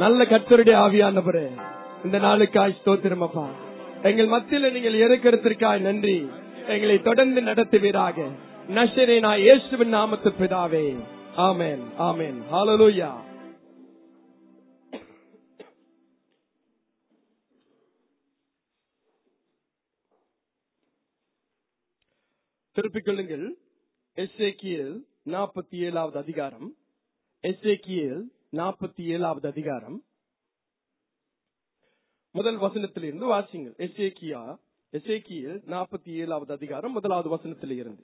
நல்ல கர்த்தருடைய ஆவியானவரே இந்த நாளுக்காய் ஸ்தோத்திரம் அப்பா எங்கள் மத்தியில நீங்கள் இருக்கிறதற்காய் நன்றி எங்களை தொடர்ந்து நடத்துவீராக நஷரே நான் இயேசுவின் நாமத்து பிதாவே ஆமென் ஆமென் ஹalleluya திருப்பிக் கொள்ளுங்கள் எஸ்ஏகியல் நாற்பத்தி ஏழாவது அதிகாரம் எஸ்ஏகியல் நாற்பத்தி ஏழாவது அதிகாரம் முதல் வசனத்திலிருந்து வாசிங்கள் எஸ்ஏகியா எஸ்ஏகியல் நாற்பத்தி ஏழாவது அதிகாரம் முதலாவது வசனத்தில் இருந்து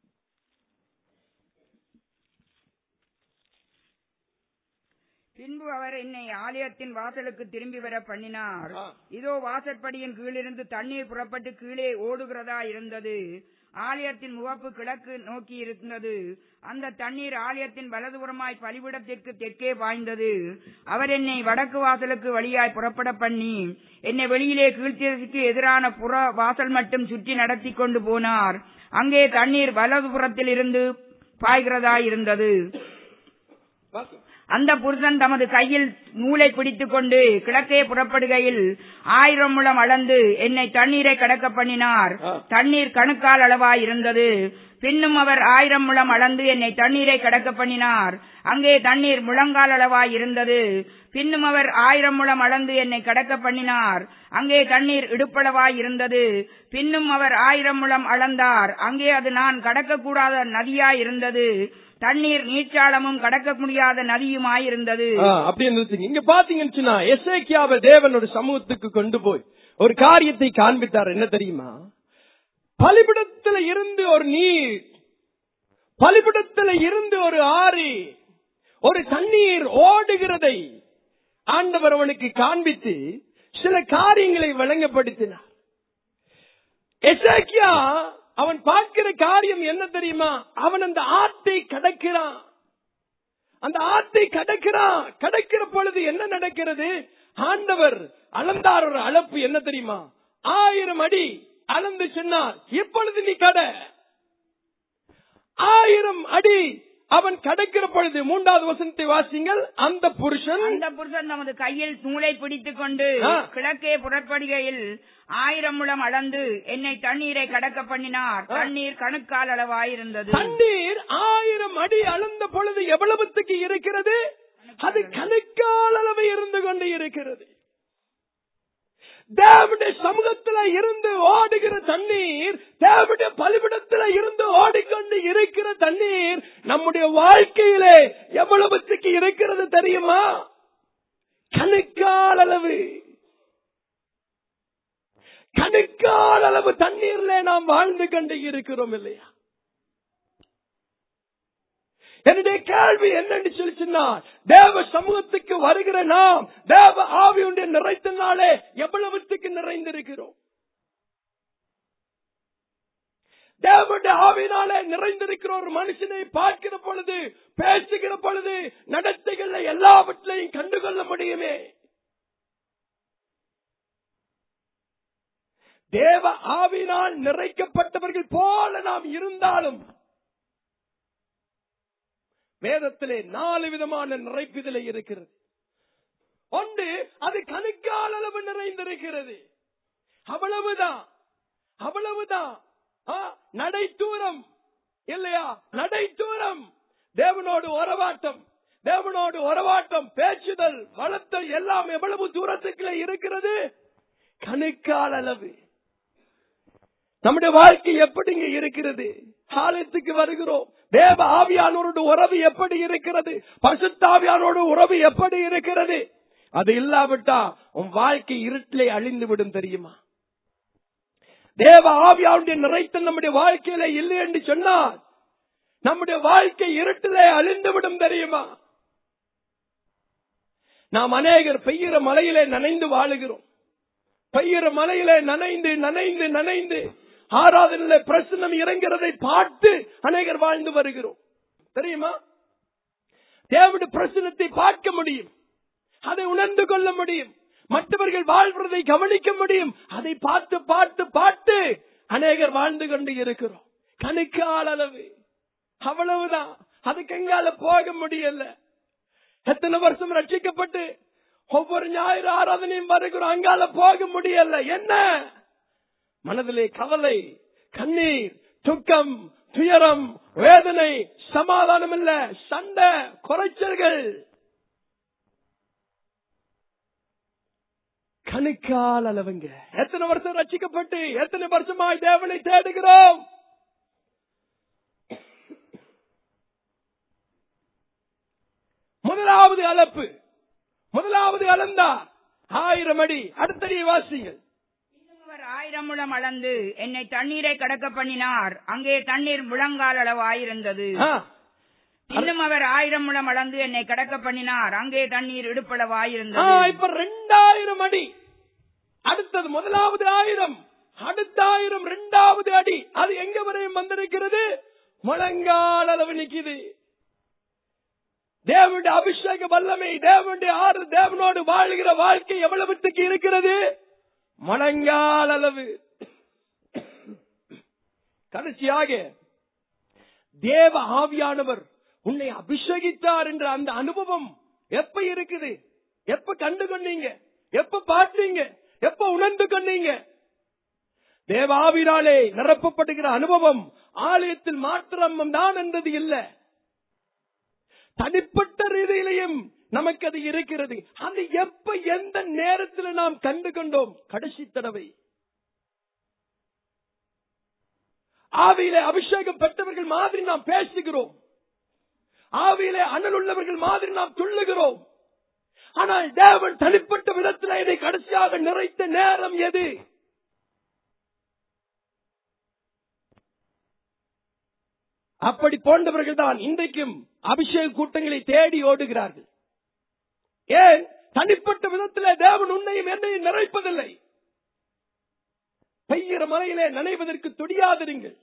பின்பு அவர் என்னை ஆலயத்தின் வாசலுக்கு திரும்பி வர பண்ணினார் ஆ. இதோ வாசற்படியின் கீழிருந்து தண்ணீர் புறப்பட்டு கீழே ஓடுகிறதா இருந்தது ஆலயத்தின் முகப்பு கிழக்கு நோக்கி இருந்தது அந்த தண்ணீர் ஆலயத்தின் வலதுபுறமாய் பலிபிடத்திற்கு தெற்கே பாய்ந்தது அவர் என்னை வடக்கு வாசலுக்கு வழியாய் புறப்பட பண்ணி என்னை வெளியிலே கீழ்த்திற்கு எதிரான புற வாசல் மட்டும் சுற்றி நடத்தி கொண்டு போனார் அங்கே தண்ணீர் வலதுபுறத்தில் இருந்து பாய்கிறதா இருந்தது வாசி. அந்த புருஷன் தமது கையில் நூலை பிடித்துக் கொண்டு கிழக்கே புறப்படுகையில் ஆயிரம் முழம் அளந்து என்னை தண்ணீரை கடக்க பண்ணினார் ஆ. தண்ணீர் கணுக்கால் அளவாய் இருந்தது பின்னும் அவர் ஆயிரம் முழம் அளந்து என்னை தண்ணீரை கடக்க பண்ணினார் அங்கே தண்ணீர் முழங்கால் அளவாய் இருந்தது பின்னும் அவர் ஆயிரம் முழம் அளந்து என்னை கடக்க பண்ணினார் அங்கே தண்ணீர் இடுப்பளவாய் இருந்தது பின்னும் அவர் ஆயிரம் முழம் அளந்தார் அங்கே அது நான் கடக்கக்கூடாத நதியாய் இருந்தது தண்ணீர் நீச்சாளமும் கடக்க முடியாத நதியுமாய் இருந்தது ஆ, அப்படியே நிறுத்துங்க இங்க பாத்தீங்கன்னு சொன்னா எஸ்ஏகியாவை தேவனோட சமூகத்துக்கு கொண்டு போய் ஒரு காரியத்தை காண்பித்தார் என்ன தெரியுமா பலிபிடத்துல இருந்து ஒரு நீர் பலிபிடத்துல இருந்து ஒரு ஆறு ஒரு தண்ணீர் ஓடுகிறதை ஆண்டவர் அவனுக்கு காண்பித்து சில காரியங்களை வழங்கப்படுத்தினார் எசேக்கியா அவன் பார்க்கிற காரியம் என்ன தெரியுமா அவன் அந்த ஆத்தை கடக்கிறான் அந்த ஆத்தை கடக்கிறான் கடக்கிற பொழுது என்ன நடக்கிறது ஆண்டவர் அளந்தார் ஒரு அளப்பு என்ன தெரியுமா ஆயிரம் அடி அளந்து சொன்னார் இப்பொழுது நீ கட ஆயிரம் அடி அவன் கடக்கிற பொழுது மூன்றாவது வசனத்தை வாசிங்கள் அந்த புருஷன் அந்த புருஷன் தமது கையில் நூலை பிடித்துக் கொண்டு ஆ. கிழக்கே புறப்படுகையில் ஆயிரம் முழம் அளந்து என்னை தண்ணீரை கடக்க பண்ணினார் ஆ. தண்ணீர் கணுக்கால் அளவாயிருந்தது தண்ணீர் ஆயிரம் அடி அளந்த பொழுது எவ்வளவுத்துக்கு இருக்கிறது அது கணக்கால் அளவு இருந்து கொண்டு இருக்கிறது தேவனுடைய சமூகத்துல இருந்து ஓடுகிற தண்ணீர் தேவனுடைய பலிபிடத்துல இருந்து ஓடிக்கொண்டு இருக்கிற தண்ணீர் நம்முடைய வாழ்க்கையிலே எவ்வளவுத்துக்கு இருக்கிறது தெரியுமா கணுக்கால் அளவு கணுக்கால் அளவு தண்ணீர்ல நாம் வாழ்ந்து கொண்டு இருக்கிறோம் இல்லையா என்னுடைய கேள்வி என்னன்னு சொல்லி சொன்னால் தேவ சமூகத்துக்கு வருகிற நாம் தேவ ஆவியுடைய நிறைத்தனாலே எவ்வளவுத்துக்கு நிறைந்திருக்கிறோம் தேவனுடைய ஆவியினாலே நிறைந்திருக்கிற ஒரு மனுஷனை பார்க்கிற பொழுது பேசுகிற பொழுது நடத்தைகள்ல எல்லாவற்றையும் கண்டுகொள்ள முடியுமே தேவ ஆவினால் நிறைக்கப்பட்டவர்கள் போல நாம் இருந்தாலும் வேதத்திலே நாலு விதமான நிறைப்புதலை இருக்கிறது ஒன்று அது கணுக்கால் அளவு நிறைந்திருக்கிறது அவ்வளவுதான் அவ்வளவுதான் ஆ, நடை தூரம் இல்லையா நடை தூரம் தேவனோடு உறவாட்டம் தேவனோடு உறவாட்டம் பேச்சுதல் வளர்த்தல் எல்லாம் எவ்வளவு தூரத்துக்குள்ள இருக்கிறது கணுக்கால் அளவு நம்முடைய வாழ்க்கை எப்படிங்க இருக்கிறது ஆலயத்துக்கு வருகிறோம் தேவ ஆவியானோரோட உறவு எப்படி இருக்கிறது பசுத்தாவியானோட உறவு எப்படி இருக்கிறது அது இல்லாவிட்டா உன் வாழ்க்கை இருட்டிலே அழிந்து விடும் தெரியுமா தேவ ஆவியாவுடைய நிறைத்த நம்முடைய வாழ்க்கையில இல்லை என்று சொன்னால் நம்முடைய வாழ்க்கை இருட்டிலே அழிந்து விடும் தெரியுமா நாம் அநேகர் பெய்கிற மலையிலே நனைந்து வாழுகிறோம் பெய்கிற மலையிலே நனைந்து நனைந்து நனைந்து ஆராதனையில பிரசனம் இறங்கிறதை பார்த்து அநேகர் வாழ்ந்து வருகிறோம் தெரியுமா தேவனுடைய பிரசனத்தை பார்க்க முடியும் அதை உணர்ந்து கொள்ள முடியும் மற்றவர்கள் வாழ்வதை கவனிக்க முடியும் அதை பார்த்து பார்த்து பார்த்து அநேகர் வாழ்ந்து கொண்டு இருக்கிறோம் கணுக்கால் அளவு அவ்வளவுதான் அதுக்கு எங்கால போக முடியல எத்தனை வருஷம் ரட்சிக்கப்பட்டு ஒவ்வொரு ஞாயிறு ஆராதனையும் வருகிறோம் அங்கால போக முடியல என்ன மனதிலே கவலை கண்ணீர் துக்கம் துயரம் வேதனை சமாதானம் இல்ல சண்டை குறைச்சல்கள் கணுக்கால் அளவுங்க எத்தனை வருஷம் ரட்சிக்கப்பட்டு எத்தனை வருஷமாய் தேவனை தேடுகிறோம் முதலாவது அளப்பு முதலாவது அளந்தார் ஆயிரம் அடி அடுத்தடி வாசிங்கள் இன்னும் அவர் ஆயிரம் முழம் அளந்து என்னை தண்ணீரை கடக்க பண்ணினார் அங்கே தண்ணீர் முழங்கால் அளவாயிருந்தது ஆ, இன்னும் அவர் ஆயிரம் முழம் அளந்து என்னை கடக்க பண்ணினார் அங்கே தண்ணீர் ஆ, இடுப்பளவாயிருந்தது இப்ப ரெண்டாயிரம் அடி அடுத்தது முதலாவது ஆயிரம் அடுத்த ஆயிரம் ரெண்டாவது அடி அது எங்க வரையும் வந்திருக்கிறது முழங்கால் அளவு நிக்குது தேவனுடைய அபிஷேக வல்லமை தேவனுடைய ஆறு தேவனோடு வாழ்கிற வாழ்க்கை எவ்வளவுத்துக்கு இருக்கிறது முழங்கால் அளவு கடைசியாக தேவ ஆவியானவர் உன்னை அபிஷேகித்தார் என்ற அந்த அனுபவம் எப்ப இருக்குது எப்ப கண்டு கொண்டீங்க எப்ப பார்த்தீங்க எப்ப உணர்ந்து கொண்டீங்க தேவாவினாலே நிரப்பப்படுகிற அனுபவம் ஆலயத்தில் மாத்திரம் தான் என்றது இல்லை தனிப்பட்ட ரீதியிலையும் நமக்கு அது இருக்கிறது அது எப்ப எந்த நேரத்தில் நாம் கண்டு கொண்டோம் கடைசி தடவை ஆவியிலே அபிஷேகம் பெற்றவர்கள் மாதிரி நாம் பேசுகிறோம் ஆவியிலே அனல் உள்ளவர்கள் மாதிரி நாம் துள்ளுகிறோம் ஆனால் தேவன் தனிப்பட்ட விதத்தில் இதை கடைசியாக நிறைத்த நேரம் எது அப்படி போன்றவர்கள் தான் இன்றைக்கும் அபிஷேக கூட்டங்களை தேடி ஓடுகிறார்கள் ஏன் தனிப்பட்ட விதத்திலே தேவன் உன்னையும் என்னையும் நிறைப்பதில்லை பெய்கிற மலையிலே நனைவதற்கு துடியாதிருங்கள்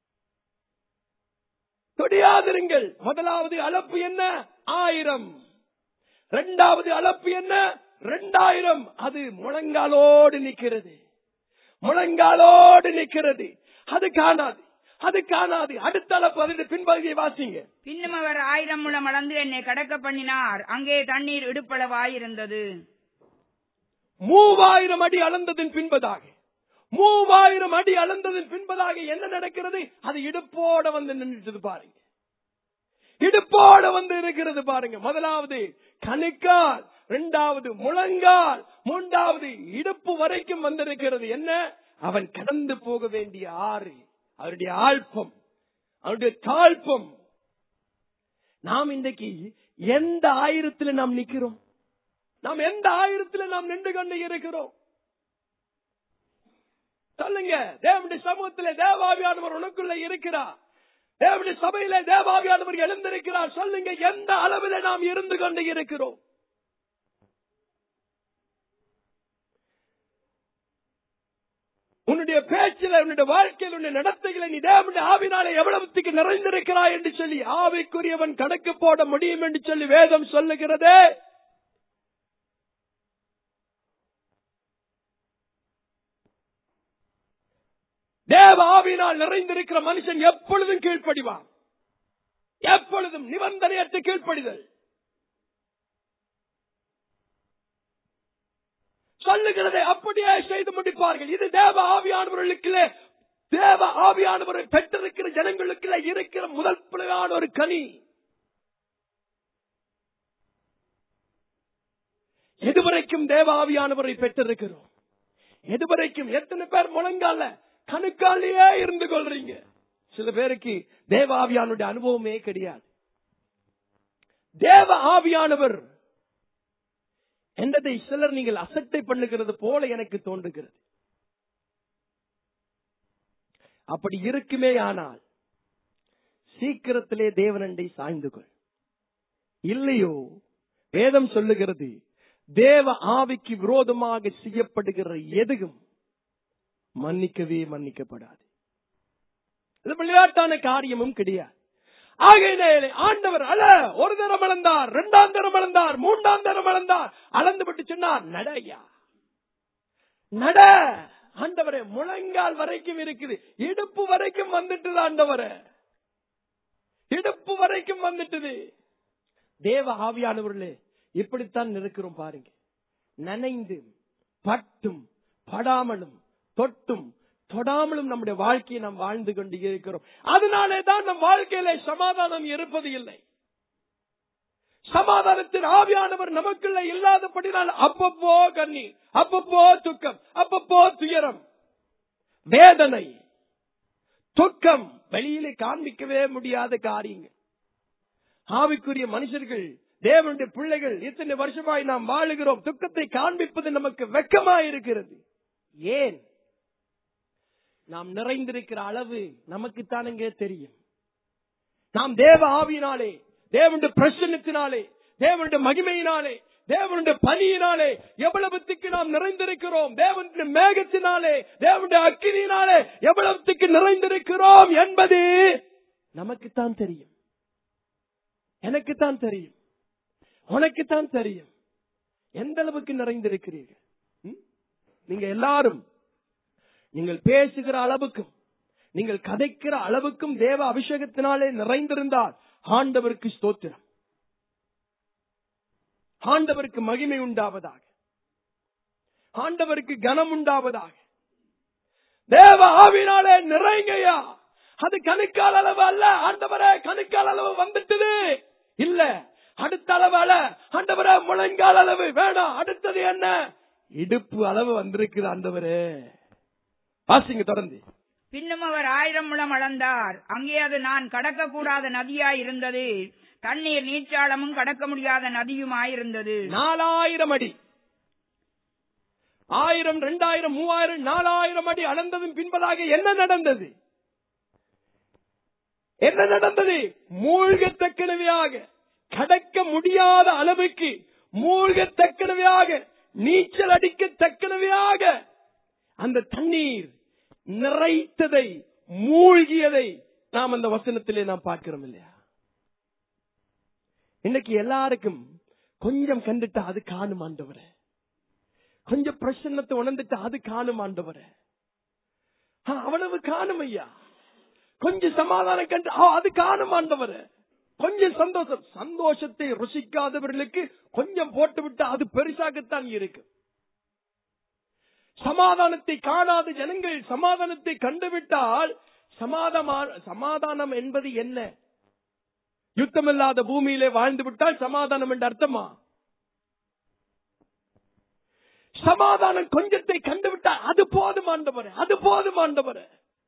துடியாதிருங்கள் முதலாவது அளப்பு என்ன ஆயிரம் இரண்டாவது அளப்பு என்ன ரெண்டாயிரம் அது முழங்காலோடு நிற்கிறது முழங்காலோடு நிற்கிறது அது காணாது அது காணாது அடுத்த அளப்பு அதனுடைய பின்பகுதியை வாசிங்க பின்னும் அவர் ஆயிரம் முழம் அளந்து என்னை கடக்க பண்ணினார் அங்கே தண்ணீர் இடுப்பளவாயிருந்தது மூவாயிரம் அடி அளந்ததின் பின்பதாக மூவாயிரம் அடி அளந்ததின் பின்பதாக என்ன நடக்கிறது அது இடுப்போட வந்து நின்றுட்டு பாருங்க இடுப்போட வந்து இருக்கிறது பாருங்க முதலாவது கணுக்கால் இரண்டாவது முழங்கால் மூன்றாவது இடுப்பு வரைக்கும் வந்திருக்கிறது என்ன அவன் கடந்து போக வேண்டிய ஆறு அவருடைய ஆழ்பம் அவருடைய தாழ்பம் நாம் இன்றைக்கு எந்த ஆயிரத்துல நாம் நிக்கிறோம் நாம் எந்த ஆயிரத்துல நாம் நின்று கொண்டு இருக்கிறோம் சொல்லுங்க தேவனுடைய சமூகத்திலே தேவாவியானவர் உனக்குள்ள இருக்கிறார் தேவனுடைய சபையிலே தேவாவியானவர் எழுந்திருக்கிறார் சொல்லுங்க எந்த அளவில் நாம் இருந்து கொண்டு இருக்கிறோம் உன்னுடைய பேச்சில உன்னுடைய வாழ்க்கையில் உன்னுடைய நடத்தைகளை நீ தேவனுடைய ஆவினாலே எவ்வளவுத்துக்கு நிறைந்திருக்கிறாய் என்று சொல்லி ஆவிக்குரியவன் கணக்கு போட முடியும் என்று சொல்லி வேதம் சொல்லுகிறதே தேவ ஆவினால் நிறைந்திருக்கிற மனுஷன் எப்பொழுதும் கீழ்ப்படிவான் எப்பொழுதும் நிபந்தனையற்ற கீழ்ப்படிதல் சொல்லுகிறதை அப்படியே செய்து முடிப்பார்கள் இது தேவ ஆவியானவர்களுக்குள்ளே தேவ ஆவியானவரை பெற்றிருக்கிற ஜனங்களுக்குள்ள இருக்கிற முதல் பிள்ளையான ஒரு கனி எதுவரைக்கும் தேவ ஆவியானவரை பெற்றிருக்கிறோம் எதுவரைக்கும் எத்தனை பேர் முழங்கால கணுக்காலேயே இருந்து கொள்றீங்க சில பேருக்கு தேவ ஆவியானுடைய அனுபவமே கிடையாது தேவ ஆவியானவர் என்றதை சிலர் நீங்கள் அசட்டை பண்ணுகிறது போல எனக்கு தோன்றுகிறது அப்படி இருக்குமே ஆனால் சீக்கிரத்திலே தேவனண்டை சாய்ந்து கொள் இல்லையோ வேதம் சொல்லுகிறது தேவ ஆவிக்கு விரோதமாக செய்யப்படுகிற எதுவும் மன்னிக்கவே மன்னிக்கப்படாது இது விளையாட்டான காரியமும் கிடையாது ஆகையினாலே ஆண்டவர் அல ஒரு தரம் அளந்தார் இரண்டாம் தரம் அளந்தார் மூன்றாம் தரம் அளந்தார் அளந்து விட்டு சொன்னார் நடையா நட ஆண்டவரே முழங்கால் வரைக்கும் இருக்குது இடுப்பு வரைக்கும் வந்துட்டுது ஆண்டவரே இடுப்பு வரைக்கும் வந்துட்டுது தேவ ஆவியானவர்களே இப்படித்தான் இருக்கிறோம் பாருங்க நனைந்து பட்டும் படாமலும் தொட்டும் தொடாமலும் நம்முடைய வாழ்க்கையை நாம் வாழ்ந்து கொண்டு இருக்கிறோம் அதனாலே தான் நம் வாழ்க்கையில சமாதானம் இருப்பது இல்லை சமாதானத்தின் ஆவியானவர் நமக்குள்ள இல்லாதபடினால் அப்பப்போ கண்ணீர் அப்பப்போ துக்கம் அப்பப்போ துயரம் வேதனை துக்கம் வெளியிலே காண்பிக்கவே முடியாத காரியங்கள் ஆவிக்குரிய மனுஷர்கள் தேவனுடைய பிள்ளைகள் இத்தனை வருஷமாய் நாம் வாழுகிறோம் துக்கத்தை காண்பிப்பது நமக்கு வெக்கமாய் இருக்கிறது ஏன் நாம் நிறைந்திருக்கிற அளவு நமக்குத்தானுங்க தெரியும் நாம் தேவ ஆவியினாலே தேவனுடைய பிரசன்னத்தினாலே தேவனுடைய மகிமையினாலே தேவனுடைய பணியினாலே எவ்வளவுத்துக்கு நாம் நிறைந்திருக்கிறோம் தேவனுடைய மேகத்தினாலே தேவனுடைய அக்கினியினாலே எவ்வளவுத்துக்கு நிறைந்திருக்கிறோம் என்பது நமக்குத்தான் தெரியும் எனக்குத்தான் தெரியும் உனக்குத்தான் தெரியும் எந்த அளவுக்கு நிறைந்திருக்கிறீர்கள் ம்? நீங்க எல்லாரும் நீங்கள் பேசுகிற அளவுக்கும் நீங்கள் கதைக்கிற அளவுக்கும் தேவ அபிஷேகத்தினாலே நிறைந்திருந்தால் ஆண்டவருக்கு ஸ்தோத்திரம் ஆண்டவருக்கு மகிமை உண்டாவதாக ஆண்டவருக்கு கனம் உண்டாவதாக தேவ ஆவினாலே நிறைங்கய்யா அது கணுக்கால் அளவு அல்ல ஆண்டவரே கணுக்கால் அளவு வந்துட்டது இல்ல அடுத்த அளவு அல்ல ஆண்டவரே முழங்கால் அளவு வேணாம் அடுத்தது என்ன இடுப்பு அளவு வந்திருக்குது ஆண்டவரே வாசிங்க தொடர்ந்து பின்னும் அவர் ஆயிரம் முழம் அளந்தார் அங்கே அது நான் கடக்கக்கூடாத நதியாய் இருந்தது தண்ணீர் நீச்சாளமும் கடக்க முடியாத நதியுமாயிருந்தது நாலாயிரம் அடி ஆயிரம் ரெண்டாயிரம் மூவாயிரம் நாலாயிரம் அடி அளந்ததும் பின்பதாக என்ன நடந்தது என்ன நடந்தது மூழ்கத்தக்கனவையாக கடக்க முடியாத அளவுக்கு மூழ்கத்தக்கனவையாக நீச்சல் அடிக்கத்தக்கனவையாக அந்த தண்ணீர் நிறைத்ததை மூழ்கியதை நாம் அந்த வசனத்திலே நாம் பார்க்கிறோம் இல்லையா இன்னைக்கு எல்லாருக்கும் கொஞ்சம் கண்டுட்டா அது காணும் ஆண்டவரே கொஞ்சம் பிரசன்னத்தை உணர்ந்துட்டா அது காணும் ஆண்டவரே ஆ, அவ்வளவு காணும் ஐயா கொஞ்சம் சமாதானம் கண்டு ஆ, அது காணும் ஆண்டவரே கொஞ்சம் சந்தோஷம் சந்தோஷத்தை ருசிக்காதவர்களுக்கு கொஞ்சம் போட்டு விட்டா அது பெருசாகத்தான் இருக்கு சமாதானத்தை காணாத ஜனங்கள் சமாதானத்தை கண்டுவிட்டால் சமாதமா சமாதானம் என்பது என்ன யுத்தமில்லாத பூமியிலே வாழ்ந்து விட்டால் சமாதானம் என்று அர்த்தமா சமாதானம் கொஞ்சத்தை கண்டுவிட்டால் அது போதும் ஆண்டவரே அது போதும் ஆண்டவரே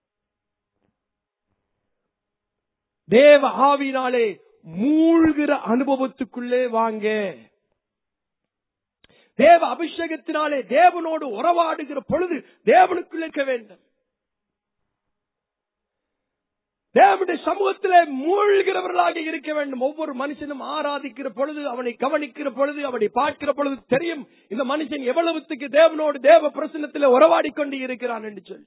தேவ ஆவினாலே மூழ்கிற அனுபவத்துக்குள்ளே வாங்க தேவ அபிஷேகத்தினாலே தேவனோடு உறவாடுகிற பொழுது தேவனுக்குள் இருக்க வேண்டும் தேவனுடைய சமூகத்திலே மூழ்கிறவர்களாக இருக்க வேண்டும் ஒவ்வொரு மனுஷனும் ஆராதிக்கிற பொழுது அவனை கவனிக்கிற பொழுது அவனை பார்க்கிற பொழுது தெரியும் இந்த மனுஷன் எவ்வளவுத்துக்கு தேவனோடு தேவ பிரசனத்திலே உறவாடி கொண்டு இருக்கிறான் என்று சொல்லி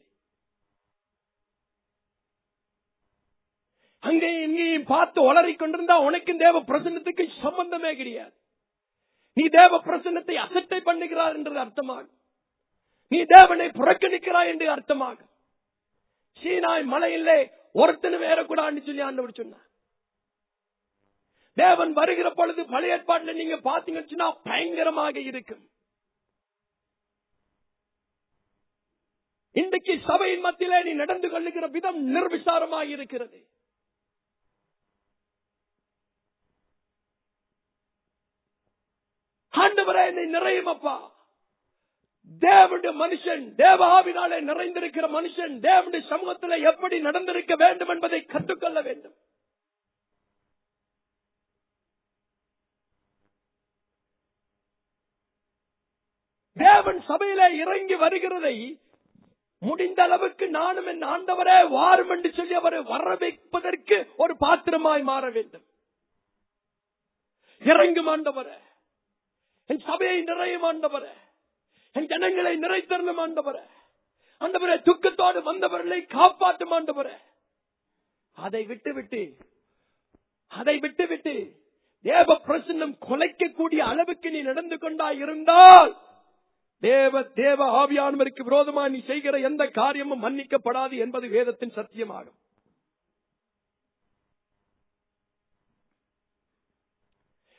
அங்கேயும் இங்கேயும் பார்த்து உளறிக் கொண்டிருந்தா உனக்கும் தேவ பிரசன்னத்துக்கு சம்பந்தமே கிடையாது நீ தேவ பிரசன்னத்தை அசட்டை பண்ணுகிறார் என்று அர்த்தமாகும் நீ தேவனை புறக்கணிக்கிறாய் என்று அர்த்தமாகும் சீனாய் மலையிலே ஒருத்தனும் ஏறக்கூடாதுன்னு சொல்லி ஆண்டவர் சொன்னார் தேவன் வருகிற பொழுது பழைய ஏற்பாட்டில் நீங்க பாத்தீங்கன்னு சொன்னா பயங்கரமாக இருக்கும் இன்றைக்கு சபையின் மத்தியிலே நீ நடந்து கொள்ளுகிற விதம் நிர்விசாரமாக இருக்கிறது ஆண்டவரே என்னை நிறையும் அப்பா தேவனுடைய மனுஷன் தேவ ஆவினாலே நிறைந்திருக்கிற மனுஷன் தேவனுடைய சமூகத்தில் எப்படி நடந்திருக்க வேண்டும் என்பதை கற்றுக்கொள்ள வேண்டும் தேவன் சபையிலே இறங்கி வருகிறதை முடிந்த அளவுக்கு நானும் என் ஆண்டவரே வாரும் என்று சொல்லி அவரை வர வைப்பதற்கு ஒரு பாத்திரமாய் மாற வேண்டும் இறங்கும் ஆண்டவரே என் சபையை நிறையும் ஆண்டவரே என் ஜனங்களை நிறைத்தரணும் ஆண்டவரே ஆண்டவரே துக்கத்தோடு வந்தவர்களை காப்பாற்றும் ஆண்டவரே அதை விட்டு விட்டு அதை விட்டு விட்டு தேவ பிரசன்னம் குலைக்கக்கூடிய அளவுக்கு நீ நடந்து கொண்டா இருந்தால் தேவ தேவ ஆவியானவருக்கு விரோதமா நீ செய்கிற எந்த காரியமும் மன்னிக்கப்படாது என்பது வேதத்தின் சத்தியமாகும்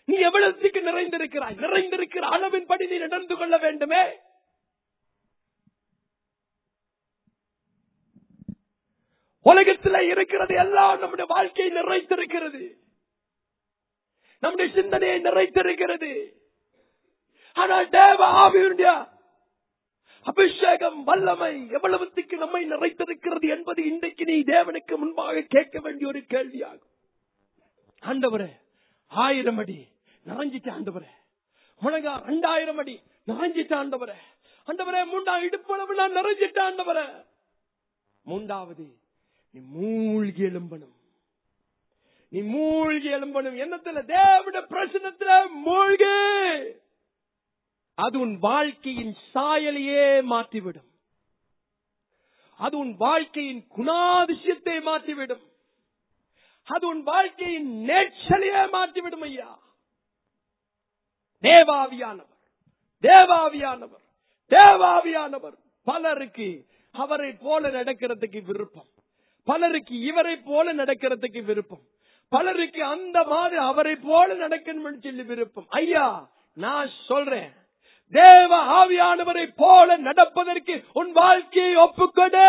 நீ எவ்வளவுக்கு நிறைந்திருக்கிறாய் நிறைந்திருக்கிற அளவின்படி நீ நடந்து கொள்ள வேண்டுமே உலகத்தில் இருக்கிறது எல்லாம் நம்முடைய வாழ்க்கையை நிறைத்திருக்கிறது நம்முடைய சிந்தனையை நிறைத்திருக்கிறது ஆனால் தேவ ஆவியுடைய அபிஷேகம் வல்லமை எவ்வளவுக்கு நம்மை நிறைத்திருக்கிறது என்பது இன்றைக்கு நீ தேவனுக்கு முன்பாக கேட்க வேண்டிய ஒரு கேள்வியாகும் ஆண்டவரே ஆயிரம் அடி நிறைஞ்சிட்ட ஆண்டவரே முழங்கா ரெண்டாயிரம் அடி நிறைஞ்சிட்ட ஆண்டவரே ஆண்டவரே மூண்டா இடுப்பளவு நான் நிறைஞ்சிட்ட ஆண்டவரே மூன்றாவது நீ மூழ்கி எழும்பணும் நீ மூழ்கி எழும்பணும் என்னத்துல தேவட பிரச்சனத்துல மூழ்கு அது உன் வாழ்க்கையின் சாயலையே மாற்றிவிடும் அது உன் வாழ்க்கையின் குணாதிசயத்தை மாற்றிவிடும் அது உன் வாழ்க்கையின் நேச்சலையே மாற்றிவிடும் ஐயா தேவாவியானவர் தேவாவியானவர் தேவாவியானவர் பலருக்கு அவரை போல நடக்கிறதுக்கு விருப்பம் பலருக்கு இவரை போல நடக்கிறதுக்கு விருப்பம் பலருக்கு அந்த மாதிரி அவரை போல நடக்கணும்னு சொல்லி விருப்பம் ஐயா நான் சொல்றேன் தேவ ஆவியானவரை போல நடப்பதற்கு உன் வாழ்க்கையை ஒப்புக்கொடு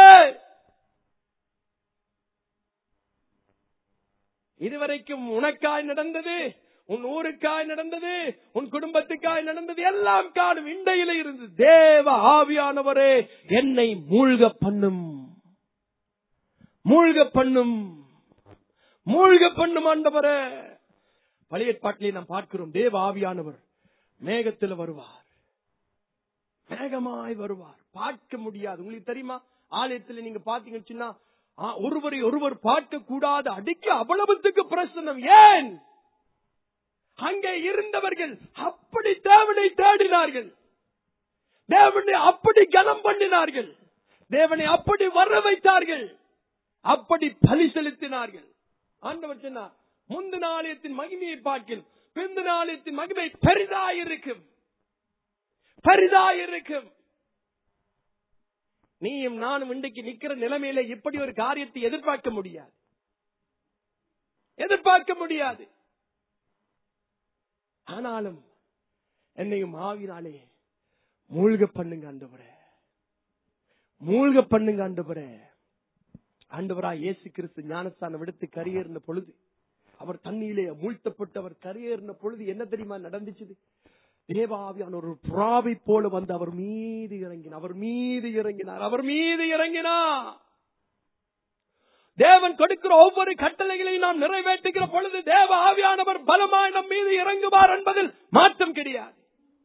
இதுவரைக்கும் உனக்காய் நடந்தது உன் ஊருக்காய் நடந்தது உன் குடும்பத்துக்காய் நடந்தது எல்லாம் காணும் இண்டையில இருந்து தேவ ஆவியானவரே என்னை மூழ்க பண்ணும் மூழ்க பண்ணும் மூழ்க பண்ணும் ஆண்டவரே பழைய பாட்டிலே நாம் பார்க்கிறோம் தேவ ஆவியானவர் மேகத்தில் வருவார் மேகமாய் வருவார் பார்க்க முடியாது உங்களுக்கு தெரியுமா ஆலயத்தில் நீங்க பாத்தீங்கன்னு சொன்னா, ஆ, ஒருவரை ஒருவர் பார்க்க கூடாது அடிக்க அவ்வளவுத்துக்கு பிரசனம் ஏன் அங்கே இருந்தவர்கள் அப்படி தேவனை தேடினார்கள் தேவனை அப்படி கனம் பண்ணினார்கள் தேவனை அப்படி வர வைத்தார்கள் அப்படி பலி செலுத்தினார்கள் ஆண்டவர் சொன்னார் முந்தின ஆலயத்தின் மகிமையை பார்க்கில் பிந்தின ஆலயத்தின் மகிமை பெரிதாயிருக்கும் பெரிதாயிருக்கும் நீயும் நானும் இன்றைக்கு நிக்கிற நிலைமையில இப்படி ஒரு காரியத்தை எதிர்பார்க்க முடியாது எதிர்பார்க்க முடியாது ஆனாலும் என்னையும் ஆவினாலே மூழ்க பண்ணுங்க ஆண்டவரே மூழ்க பண்ணுங்க ஆண்டவரே ஆண்டவரா இயேசு கிறிஸ்து ஞானஸ்தானம் விடுத்து கரையேறின பொழுது அவர் தண்ணியிலே மூழ்த்தப்பட்டு அவர் கரையேறின பொழுது என்ன தெரியுமா நடந்துச்சு தேவாவியான ஒரு புறாவை போல வந்து அவர் மீது இறங்கினார் அவர் மீது இறங்கினார் அவர் மீது இறங்கினார் தேவன் கொடுக்கிற ஒவ்வொரு கட்டளைகளையும் நாம் நிறைவேற்றுகிற பொழுது தேவ ஆவியானவர் பலமாய் நம் மீது இறங்குவார் என்பதில் மாற்றம் கிடையாது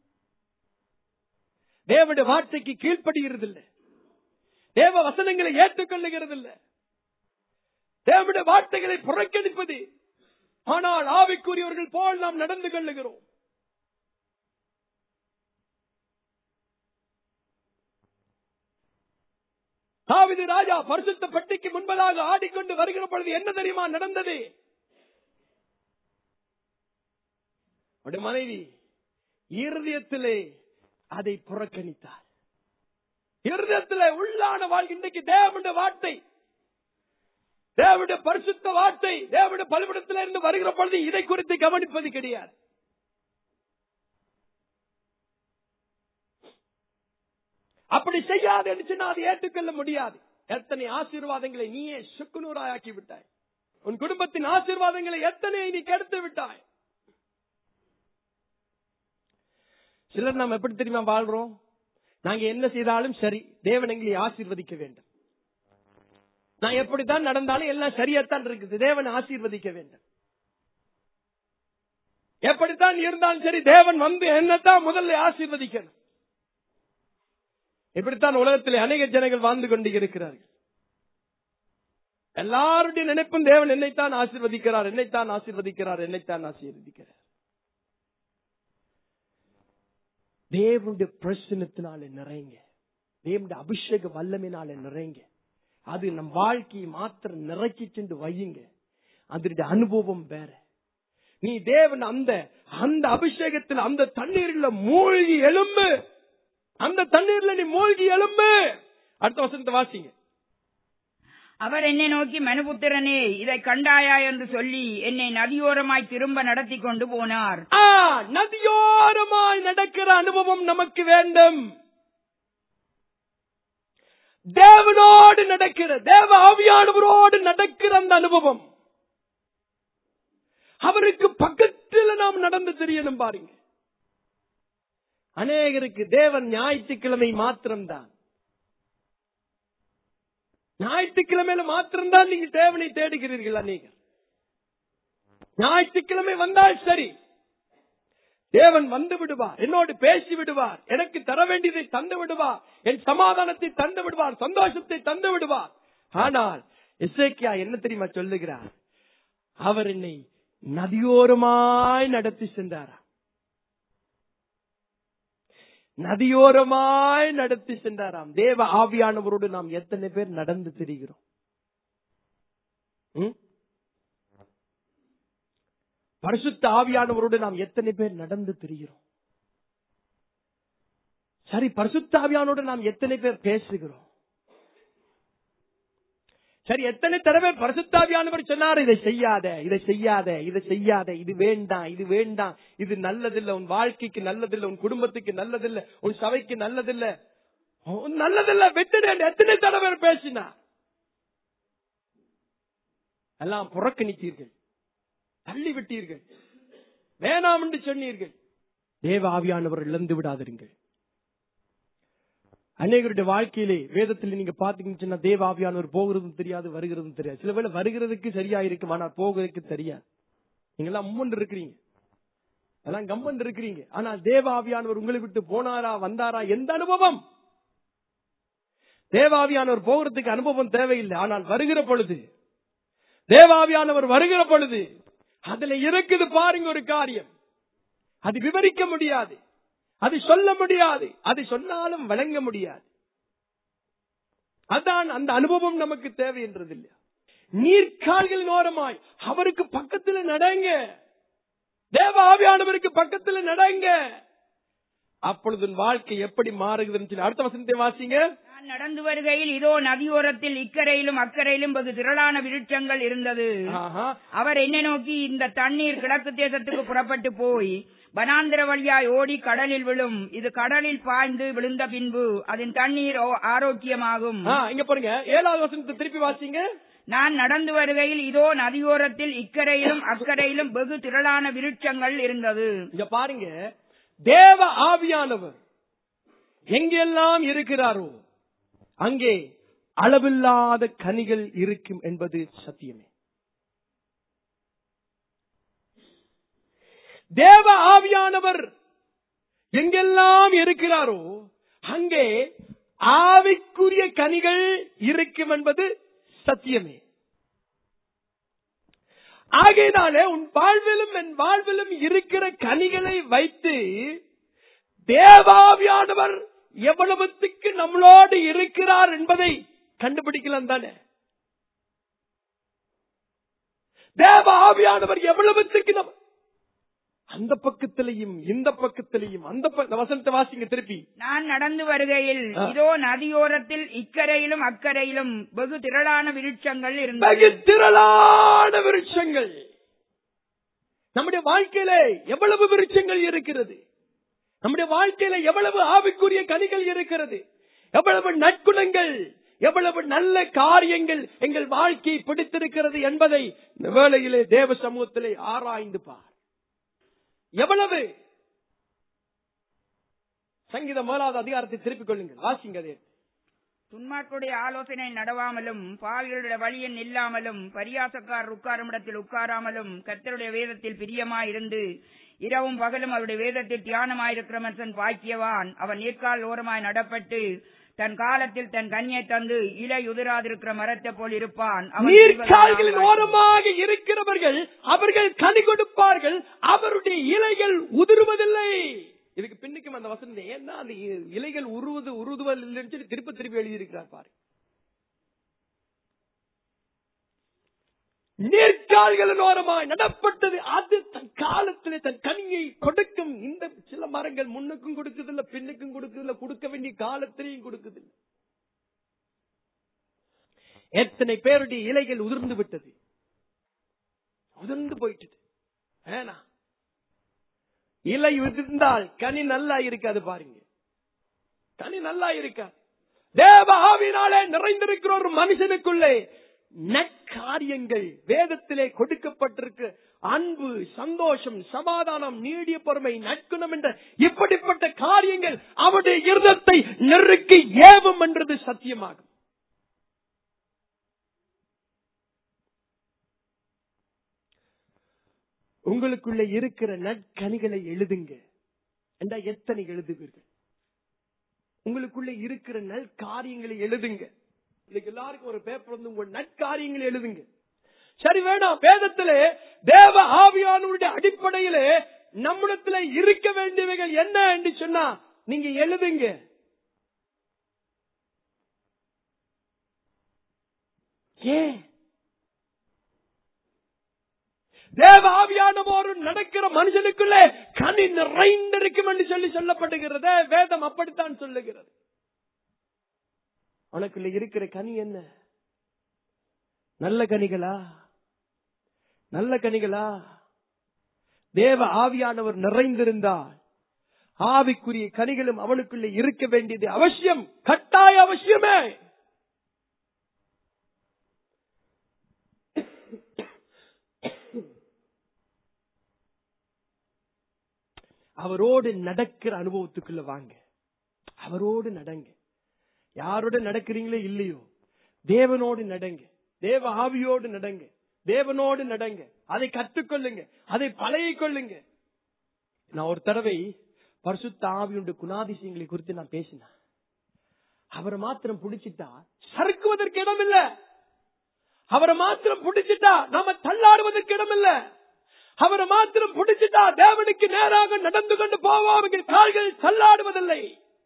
தேவனுடைய வார்த்தைக்கு கீழ்ப்படுகிறதில்லை தேவ வசனங்களை ஏற்றுக்கொள்ளுகிறதில்லை தேவனுடைய வார்த்தைகளை புறக்கணிப்பது ஆனால் ஆவிக்குரியவர்கள் போல் நாம் நடந்து கொள்ளுகிறோம் தாவிது ராஜா பரிசுத்த பட்டிக்கு முன்பதாக ஆடிக்கொண்டு வருகிற பொழுது என்ன தெரியுமா நடந்தது அவருடைய மனைவி இருதயத்திலே அதை புறக்கணித்தார் இருதயத்திலே உள்ளான வாழ்க்கை இன்றைக்கு தேவனுடைய வார்த்தை தேவனுடைய பரிசுத்த வார்த்தை தேவனுடைய பலிபிடத்தில இருந்து வருகிற பொழுது இதை குறித்து கவனிப்பது கிடையாது அப்படி செய்யாது என்று சொன்னா அதை ஏற்றுக்கொள்ள முடியாது எத்தனை ஆசீர்வாதங்களை நீயே சுக்குநூறாயாக்கி விட்டாய் உன் குடும்பத்தின் ஆசீர்வாதங்களை எத்தனை நீ கெடுத்து விட்டாய் சிலர் நாம் எப்படி தெரியுமா வாழ்றோம் நாங்க என்ன செய்தாலும் சரி தேவன் எங்களை ஆசீர்வதிக்க வேண்டும் நான் எப்படித்தான் நடந்தாலும் எல்லாம் சரியாத்தான் இருக்குது தேவன் ஆசீர்வதிக்க வேண்டும் எப்படித்தான் இருந்தாலும் சரி தேவன் வந்து என்னத்தான் முதல்ல ஆசீர்வதிக்கணும் இப்படித்தான் உலகத்தில் அநேக ஜனங்கள் வாழ்ந்து கொண்டு இருக்கிறார்கள் எல்லாருடைய நினைப்பும் தேவன் என்னைத்தான் ஆசீர்வதிக்கிறார் என்னைத்தான் ஆசீர்வதிக்கிறார் என்னைத்தான் ஆசீர்வதிக்கிறார் தேவனுடைய பிரசனத்தினால நிறைங்க தேவனுடைய அபிஷேக வல்லமினால நிறைங்க அது நம் வாழ்க்கையை மாத்திரம் நிறைச்சி சென்று வையுங்க அதனுடைய அனுபவம் வேற நீ தேவன் அந்த அந்த அபிஷேகத்தில் அந்த தண்ணீரில் மூழ்கி எழும்பு அந்த தண்ணீர்ல நீ மூழ்கி எழும்பு அடுத்த வசனத்தை வாசிங்க அவர் என்னை நோக்கி மனுபுத்திரனே இதை கண்டாயா என்று சொல்லி என்னை நதியோரமாய் திரும்ப நடத்தி கொண்டு போனார் ஆ, நதியோரமாய் நடக்கிற அனுபவம் நமக்கு வேண்டும் தேவனோடு நடக்கிற தேவ ஆவியானவரோடு நடக்கிற அந்த அனுபவம் அவருக்கு பக்கத்தில் நாம் நடந்து தெரியணும் பாருங்க அநேகருக்கு தேவன் ஞாயிற்றுக்கிழமை மாத்திரம்தான் ஞாயிற்றுக்கிழமையில மாத்திரம்தான் நீங்க தேவனை தேடுகிறீர்கள் அநேகர் ஞாயிற்றுக்கிழமை வந்தால் சரி தேவன் வந்து விடுவார் என்னோடு பேசி விடுவார் எனக்கு தர வேண்டியதை தந்து விடுவார் என் சமாதானத்தை தந்து விடுவார் சந்தோஷத்தை தந்து விடுவார் ஆனால் இசைக்கியா என்ன தெரியுமா சொல்லுகிறார் அவர் என்னை நதியோரமாய் நடத்தி சென்றாரா நதியோரமாய் நடத்தி சென்றாராம் தேவ ஆவியானவரோடு நாம் எத்தனை பேர் நடந்து திரிகிறோம் ம்? பரிசுத்த ஆவியானவரோடு நாம் எத்தனை பேர் நடந்து திரிகிறோம் சரி பரிசுத்த ஆவியானோடு நாம் எத்தனை பேர் பேசுகிறோம் சரி எத்தனை தடவை பரிசுத்தாவியானவர் சொன்னார் இதை செய்யாத இதை செய்யாத இதை செய்யாத இது வேண்டாம் இது வேண்டாம் இது நல்லதில்லை உன் வாழ்க்கைக்கு நல்லதில்லை உன் குடும்பத்துக்கு நல்லதில்லை உன் சபைக்கு நல்லதில்லை உன் நல்லதில்லை விட்டுடு எத்தனை தடவை பேசினார் எல்லாம் புறக்கணித்தீர்கள் தள்ளி விட்டீர்கள் வேணாம் என்று சொன்னீர்கள் தேவ ஆவியானவர் இழந்து விடாதிருங்கள் அநேகருடைய வாழ்க்கையிலே வேதத்தில் நீங்க பாத்தீங்கன்னு சொன்னா தேவ ஆவியானவர் போகிறதும் தெரியாது வருகிறதும் தெரியாது சில வேளை வருகிறதுக்கு சரியா இருக்கும் ஆனால் போகிறதுக்கு தெரியாது நீங்க எல்லாம் மும்மன் இருக்கிறீங்க எல்லாம் கம்மன் இருக்கிறீங்க ஆனா தேவ ஆவியானவர் உங்களை விட்டு போனாரா வந்தாரா எந்த அனுபவம் தேவாவியானவர் போகிறதுக்கு அனுபவம் தேவையில்லை ஆனால் வருகிற பொழுது தேவாவியானவர் வருகிற பொழுது அதுல இருக்குது பாருங்க ஒரு காரியம் அது விவரிக்க முடியாது அது சொல்ல முடியாது அது சொன்னாலும் வழங்க முடியாது அதான் அந்த அனுபவம் நமக்கு தேவை என்றது இல்லையா நீர்கால்களின் ஓரமாய் அவருக்கு பக்கத்துல நடங்க தேவ ஆவியானவருக்கு பக்கத்துல நடங்க அப்பொழுது உன் வாழ்க்கை எப்படி மாறுகிறதுன்னு சொல்லி அடுத்த வசனத்தை வாசிங்க நான் நடந்து வருகையில் இதோ நதியோரத்தில் இக்கரையிலும் அக்கறையிலும் வெகு திரளான விருட்சங்கள் இருந்தது ஆஹா. அவர் என்னை நோக்கி இந்த தண்ணீர் கிழக்கு தேசத்துக்கு புறப்பட்டு போய் வனாந்திர வழியாய் ஓடி கடலில் விழும் இது கடலில் பாய்ந்து விழுந்த பின்பு அதன் தண்ணீர் ஓ- ஆரோக்கியமாகும் ஆ, இங்க பாருங்க ஏழாவது வசனத்தை திருப்பி வாசிங்க நான் நடந்து வருகையில் இதோ நதியோரத்தில் இக்கரையிலும் அக்கறையிலும் வெகு திரளான விருட்சங்கள் இருந்தது இங்க பாருங்க தேவ ஆவியானவர் எங்கெல்லாம் இருக்கிறாரோ அங்கே அளவில்லாத கனிகள் இருக்கும் என்பது சத்தியமே தேவ ஆவியானவர் எங்கெல்லாம் இருக்கிறாரோ அங்கே ஆவிக்குரிய கனிகள் இருக்கும் என்பது சத்தியமே ஆகையினாலே உன் வாழ்விலும் என் வாழ்விலும் இருக்கிற கனிகளை வைத்து தேவாவியானவர் எவ்வளவுத்துக்கு நம்மளோடு இருக்கிறார் என்பதை கண்டுபிடிக்கலாம் தானே தேவ ஆவியானவர் எவ்வளவுத்துக்கு நம்ம அந்த பக்கத்திலையும் இந்த பக்கத்திலையும் அந்த ப- இந்த வசனத்தை வாசிங்க திருப்பி நான் நடந்து வருகையில் ஆ. இதோ நதியோரத்தில் இக்கரையிலும் அக்கறையிலும் வெகு திரளான விருட்சங்கள் வெகு இருந்தது திரளான விருட்சங்கள் நம்முடைய வாழ்க்கையில எவ்வளவு விருட்சங்கள் இருக்கிறது நம்முடைய வாழ்க்கையில எவ்வளவு ஆவிக்குரிய கனிகள் இருக்கிறது எவ்வளவு நற்குணங்கள் எவ்வளவு நல்ல காரியங்கள் எங்கள் வாழ்க்கையை பிடித்திருக்கிறது என்பதை இந்த வேளையிலே தேவ சமூகத்திலே ஆராய்ந்து பார் எவ்வளவு சங்கீதம் முதலாவது அதிகாரத்தை திருப்பிக் கொள்ளுங்கள் வாசிங்க அதே துன்மார்க்குடைய ஆலோசனை நடவாமலும் பாவிகளுடைய வழியில் நில்லாமலும் பரியாசக்கார் உட்காரும் இடத்தில் உட்காராமலும் கர்த்தருடைய வேதத்தில் பிரியமாயிருந்து இரவும் பகலும் அவருடைய வேதத்தில் தியானமாயிருக்கிற மனுஷன் பாக்கியவான் அவன் நீர்க்கால் ஓரமாய் நடப்பட்டு தன் காலத்தில் தன் கனியை தந்து இலை உதிராதிருக்கிற மரத்தை போல் இருப்பான் அவன் நீர்க்கால்களின் செய்வதெல்லாம் ஓரமாக இருக்கிறவர்கள் அவர்கள் கனி கொடுப்பார்கள் அவருடைய இலைகள் உதிருவதில்லை இதுக்கு பின்னுக்கும் அந்த வசனம் ஏன்னா அந்த இ- இலைகள் உருவது உருதுவல் இல்லைன்னு சொல்லி திருப்பி திருப்பி எழுதியிருக்கிறார் பாரு நீர்க்கால்களின் ஓரமாய் நடப்பட்டது அது தன் காலத்திலே தன் கனியை கொடுக்கும் இந்த சில மரங்கள் முன்னுக்கும் கொடுக்குதில்ல பின்னுக்கும் கொடுக்குதில்ல கொடுக்க வேண்டிய காலத்திலையும் கொடுக்குதில்ல எத்தனை பேருடைய இலைகள் உதிர்ந்து விட்டது உதிர்ந்து போயிட்டது ஏனா இலை உதிர்ந்தால் கனி நல்லா இருக்காது பாருங்க கனி நல்லா இருக்காது தேவ ஆவினாலே நிறைந்திருக்கிற ஒரு மனுஷனுக்குள்ளே நற்காரியங்கள் வேதத்திலே கொடுக்கப்பட்டிருக்கு அன்பு சந்தோஷம் சமாதானம் நீடிய பொறுமை நற்குணம் என்ற இப்படிப்பட்ட காரியங்கள் அவருடைய இருதத்தை நெருக்கி ஏவும் என்றது சத்தியமாகும் உங்களுக்குள்ள இருக்கிற நற்கனிகளை எழுதுங்க என்றா எத்தனை எழுதுவீர்கள் உங்களுக்குள்ள இருக்கிற நல் காரியங்களை எழுதுங்க இன்னைக்கு எல்லாருக்கும் ஒரு பேப்பர் வந்து உங்க நற்காரியங்களை எழுதுங்க சரி வேணாம் வேதத்திலே தேவ ஆவியானுடைய அடிப்படையிலே நம்மிடத்துல இருக்க வேண்டியவைகள் என்ன என்று சொன்னா நீங்க எழுதுங்க ஏன் தேவ ஆவியானவோரு நடக்கிற மனுஷனுக்குள்ளே கனி நிறைந்திருக்கும் என்று சொல்லி சொல்லப்படுகிறது வேதம் அப்படித்தான் சொல்லுகிறது உனக்குள்ள இருக்கிற கனி என்ன நல்ல கனிகளா நல்ல கனிகளா தேவ ஆவியானவர் நிறைந்திருந்தால் ஆவிக்குரிய கனிகளும் அவனுக்குள்ள இருக்க வேண்டியது அவசியம் கட்டாய அவசியமே அவரோடு நடக்கிற அனுபவத்துக்குள்ள வாங்க அவரோடு நடங்க யாரோட நடக்கிறீங்களோ இல்லையோ தேவனோடு நடங்க தேவ ஆவியோடு நடங்க தேவனோடு நடங்க அதை கற்றுக்கொள்ளுங்க அதை பழகிக் கொள்ளுங்க நான் ஒரு தடவை பரிசுத்த ஆவியுடைய குணாதிசயங்களை குறித்து நான் பேசினேன் அவரை மாத்திரம் பிடிச்சிட்டா சறுக்குவதற்கு இடம் இல்ல அவரை மாத்திரம் பிடிச்சிட்டா நாம தள்ளாடுவதற்கு இடம் இல்ல அவரை மாத்திரம் பிடிச்சிட்டா தேவனுக்கு நேராக நடந்து கொண்டு போவோம் எங்கள் கால்கள் தள்ளாடுவதில்லை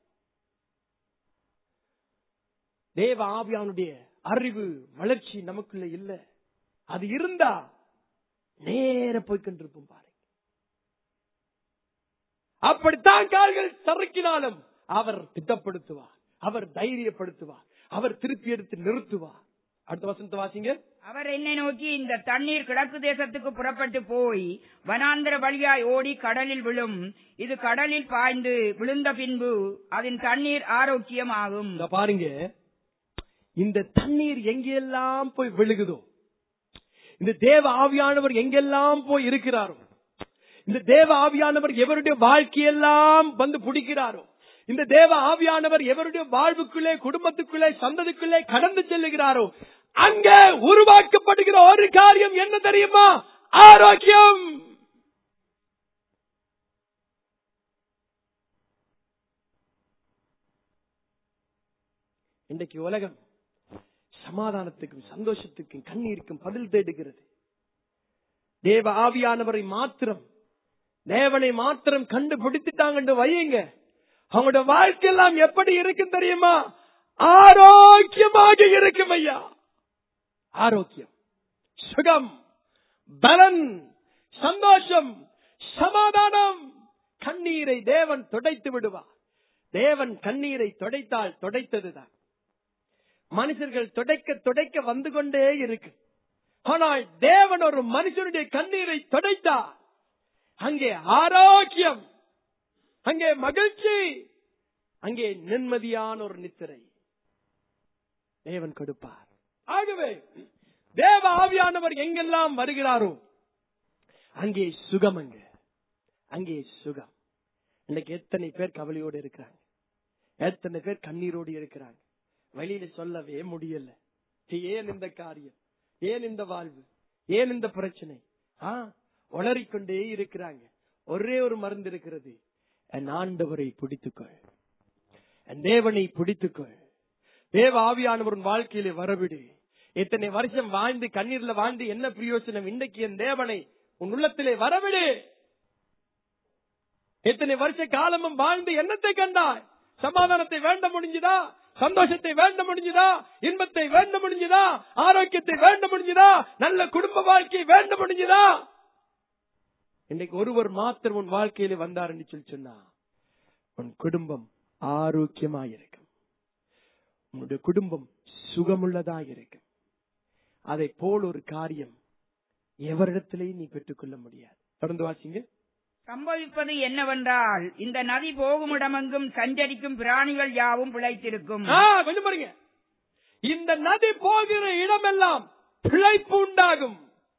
தேவ ஆவியானுடைய அறிவு வளர்ச்சி நமக்குள்ள இல்ல அது இருந்தா நேர போய்கொண்டிருப்போம் பாருங்க அப்படித்தான் கால்கள் சறுக்கினாலும் அவர் திட்டப்படுத்துவார் அவர் தைரியப்படுத்துவார் அவர் திருப்பி எடுத்து நிறுத்துவார் அடுத்த வசனத்தை வாசிங்க அவர் என்னை நோக்கி இந்த தண்ணீர் கிழக்கு தேசத்துக்கு புறப்பட்டு போய் வனாந்திர வழியாய் ஓடி கடலில் விழும் இது கடலில் பாய்ந்து விழுந்த பின்பு அதன் தண்ணீர் ஆரோக்கியமாகும் இந்த பாருங்க இந்த தண்ணீர் எங்கெல்லாம் போய் விழுகுதோ இந்த தேவ ஆவியானவர் எங்கெல்லாம் போய் இருக்கிறாரோ இந்த தேவ ஆவியானவர் எவருடைய வாழ்க்கையெல்லாம் வந்து பிடிக்கிறாரோ இந்த தேவ ஆவியானவர் எவருடைய வாழ்வுக்குள்ளே குடும்பத்துக்குள்ளே சந்ததிக்குள்ளே கடந்து செல்லுகிறாரோ அங்கே உருவாக்கப்படுகிற ஒரு காரியம் என்ன தெரியுமா ஆரோக்கியம் இன்றைக்கு உலகம் சமாதானத்துக்கும் சந்தோஷத்துக்கும் கண்ணீருக்கும் பதில் தேடுகிறது தேவ ஆவியானவரை மாத்திரம் தேவனை மாத்திரம் கண்டுபிடித்துட்டாங்க வையுங்க அவங்களோட வாழ்க்கை எல்லாம் எப்படி இருக்கும் தெரியுமா ஆரோக்கியமாக இருக்கும் ஐயா ஆரோக்கியம் சுகம் பலன் சந்தோஷம் சமாதானம் கண்ணீரை தேவன் துடைத்து விடுவார் தேவன் கண்ணீரை துடைத்தால் துடைத்ததுதான் மனுஷர்கள் துடைக்க துடைக்க வந்து கொண்டே இருக்கு ஆனால் தேவன் ஒரு மனுஷனுடைய கண்ணீரை துடைத்தார் அங்கே ஆரோக்கியம் அங்கே மகிழ்ச்சி அங்கே நிம்மதியான ஒரு நித்திரை தேவன் கொடுப்பார் ஆகவே தேவ ஆவியானவர் எங்கெல்லாம் வருகிறாரோ அங்கே சுகம் அங்க அங்கே சுகம் இன்னைக்கு எத்தனை பேர் கவலையோடு இருக்கிறாங்க எத்தனை பேர் கண்ணீரோடு இருக்கிறாங்க வெளியில சொல்லவே முடியல ஏன் இந்த காரியம் ஏன் இந்த வாழ்வு ஏன் இந்த பிரச்சனை ஆ உளறிக்கொண்டே இருக்கிறாங்க ஒரே ஒரு மருந்து இருக்கிறது என் ஆண்டவரை பிடித்துக்கொள் என் தேவனை பிடித்துக்கொள் தேவ ஆவியானவர் உன் வாழ்க்கையிலே வரவிடு இத்தனை வருஷம் வாழ்ந்து கண்ணீர்ல வாழ்ந்து என்ன பிரயோசனம் இன்றைக்கு என் தேவனை உன் உள்ளத்திலே வரவிடு எத்தனை வருஷ காலமும் வாழ்ந்து என்னத்தை கண்டாய் சமாதானத்தை வேண்ட முடிஞ்சுதா சந்தோஷத்தை வேண்ட முடிஞ்சுதா இன்பத்தை வேண்ட முடிஞ்சுதா ஆரோக்கியத்தை வேண்ட முடிஞ்சுதா நல்ல குடும்ப வாழ்க்கை வேண்ட முடிஞ்சுதா இன்னைக்கு ஒருவர் மாத்திரம் உன் வாழ்க்கையில வந்தார் என்று சொல்லி சொன்னா உன் குடும்பம் ஆரோக்கியமா இருக்கும் உன்னுடைய குடும்பம் சுகமுள்ளதா இருக்கும் அதை போல் ஒரு காரியம் எவரிடத்திலேயும் நீ பெற்றுக்கொள்ள முடியாது தொடர்ந்து வாசிங்க சம்பவிப்பது என்னவென்றால் இந்த நதி போகுமிடமெங்கும் சஞ்சரிக்கும் பிராணிகள் யாவும் பிழைத்திருக்கும் ஆ, கொஞ்சம் பாருங்க இந்த நதி போகிற இடமெல்லாம் பிழைப்பு உண்டாகும்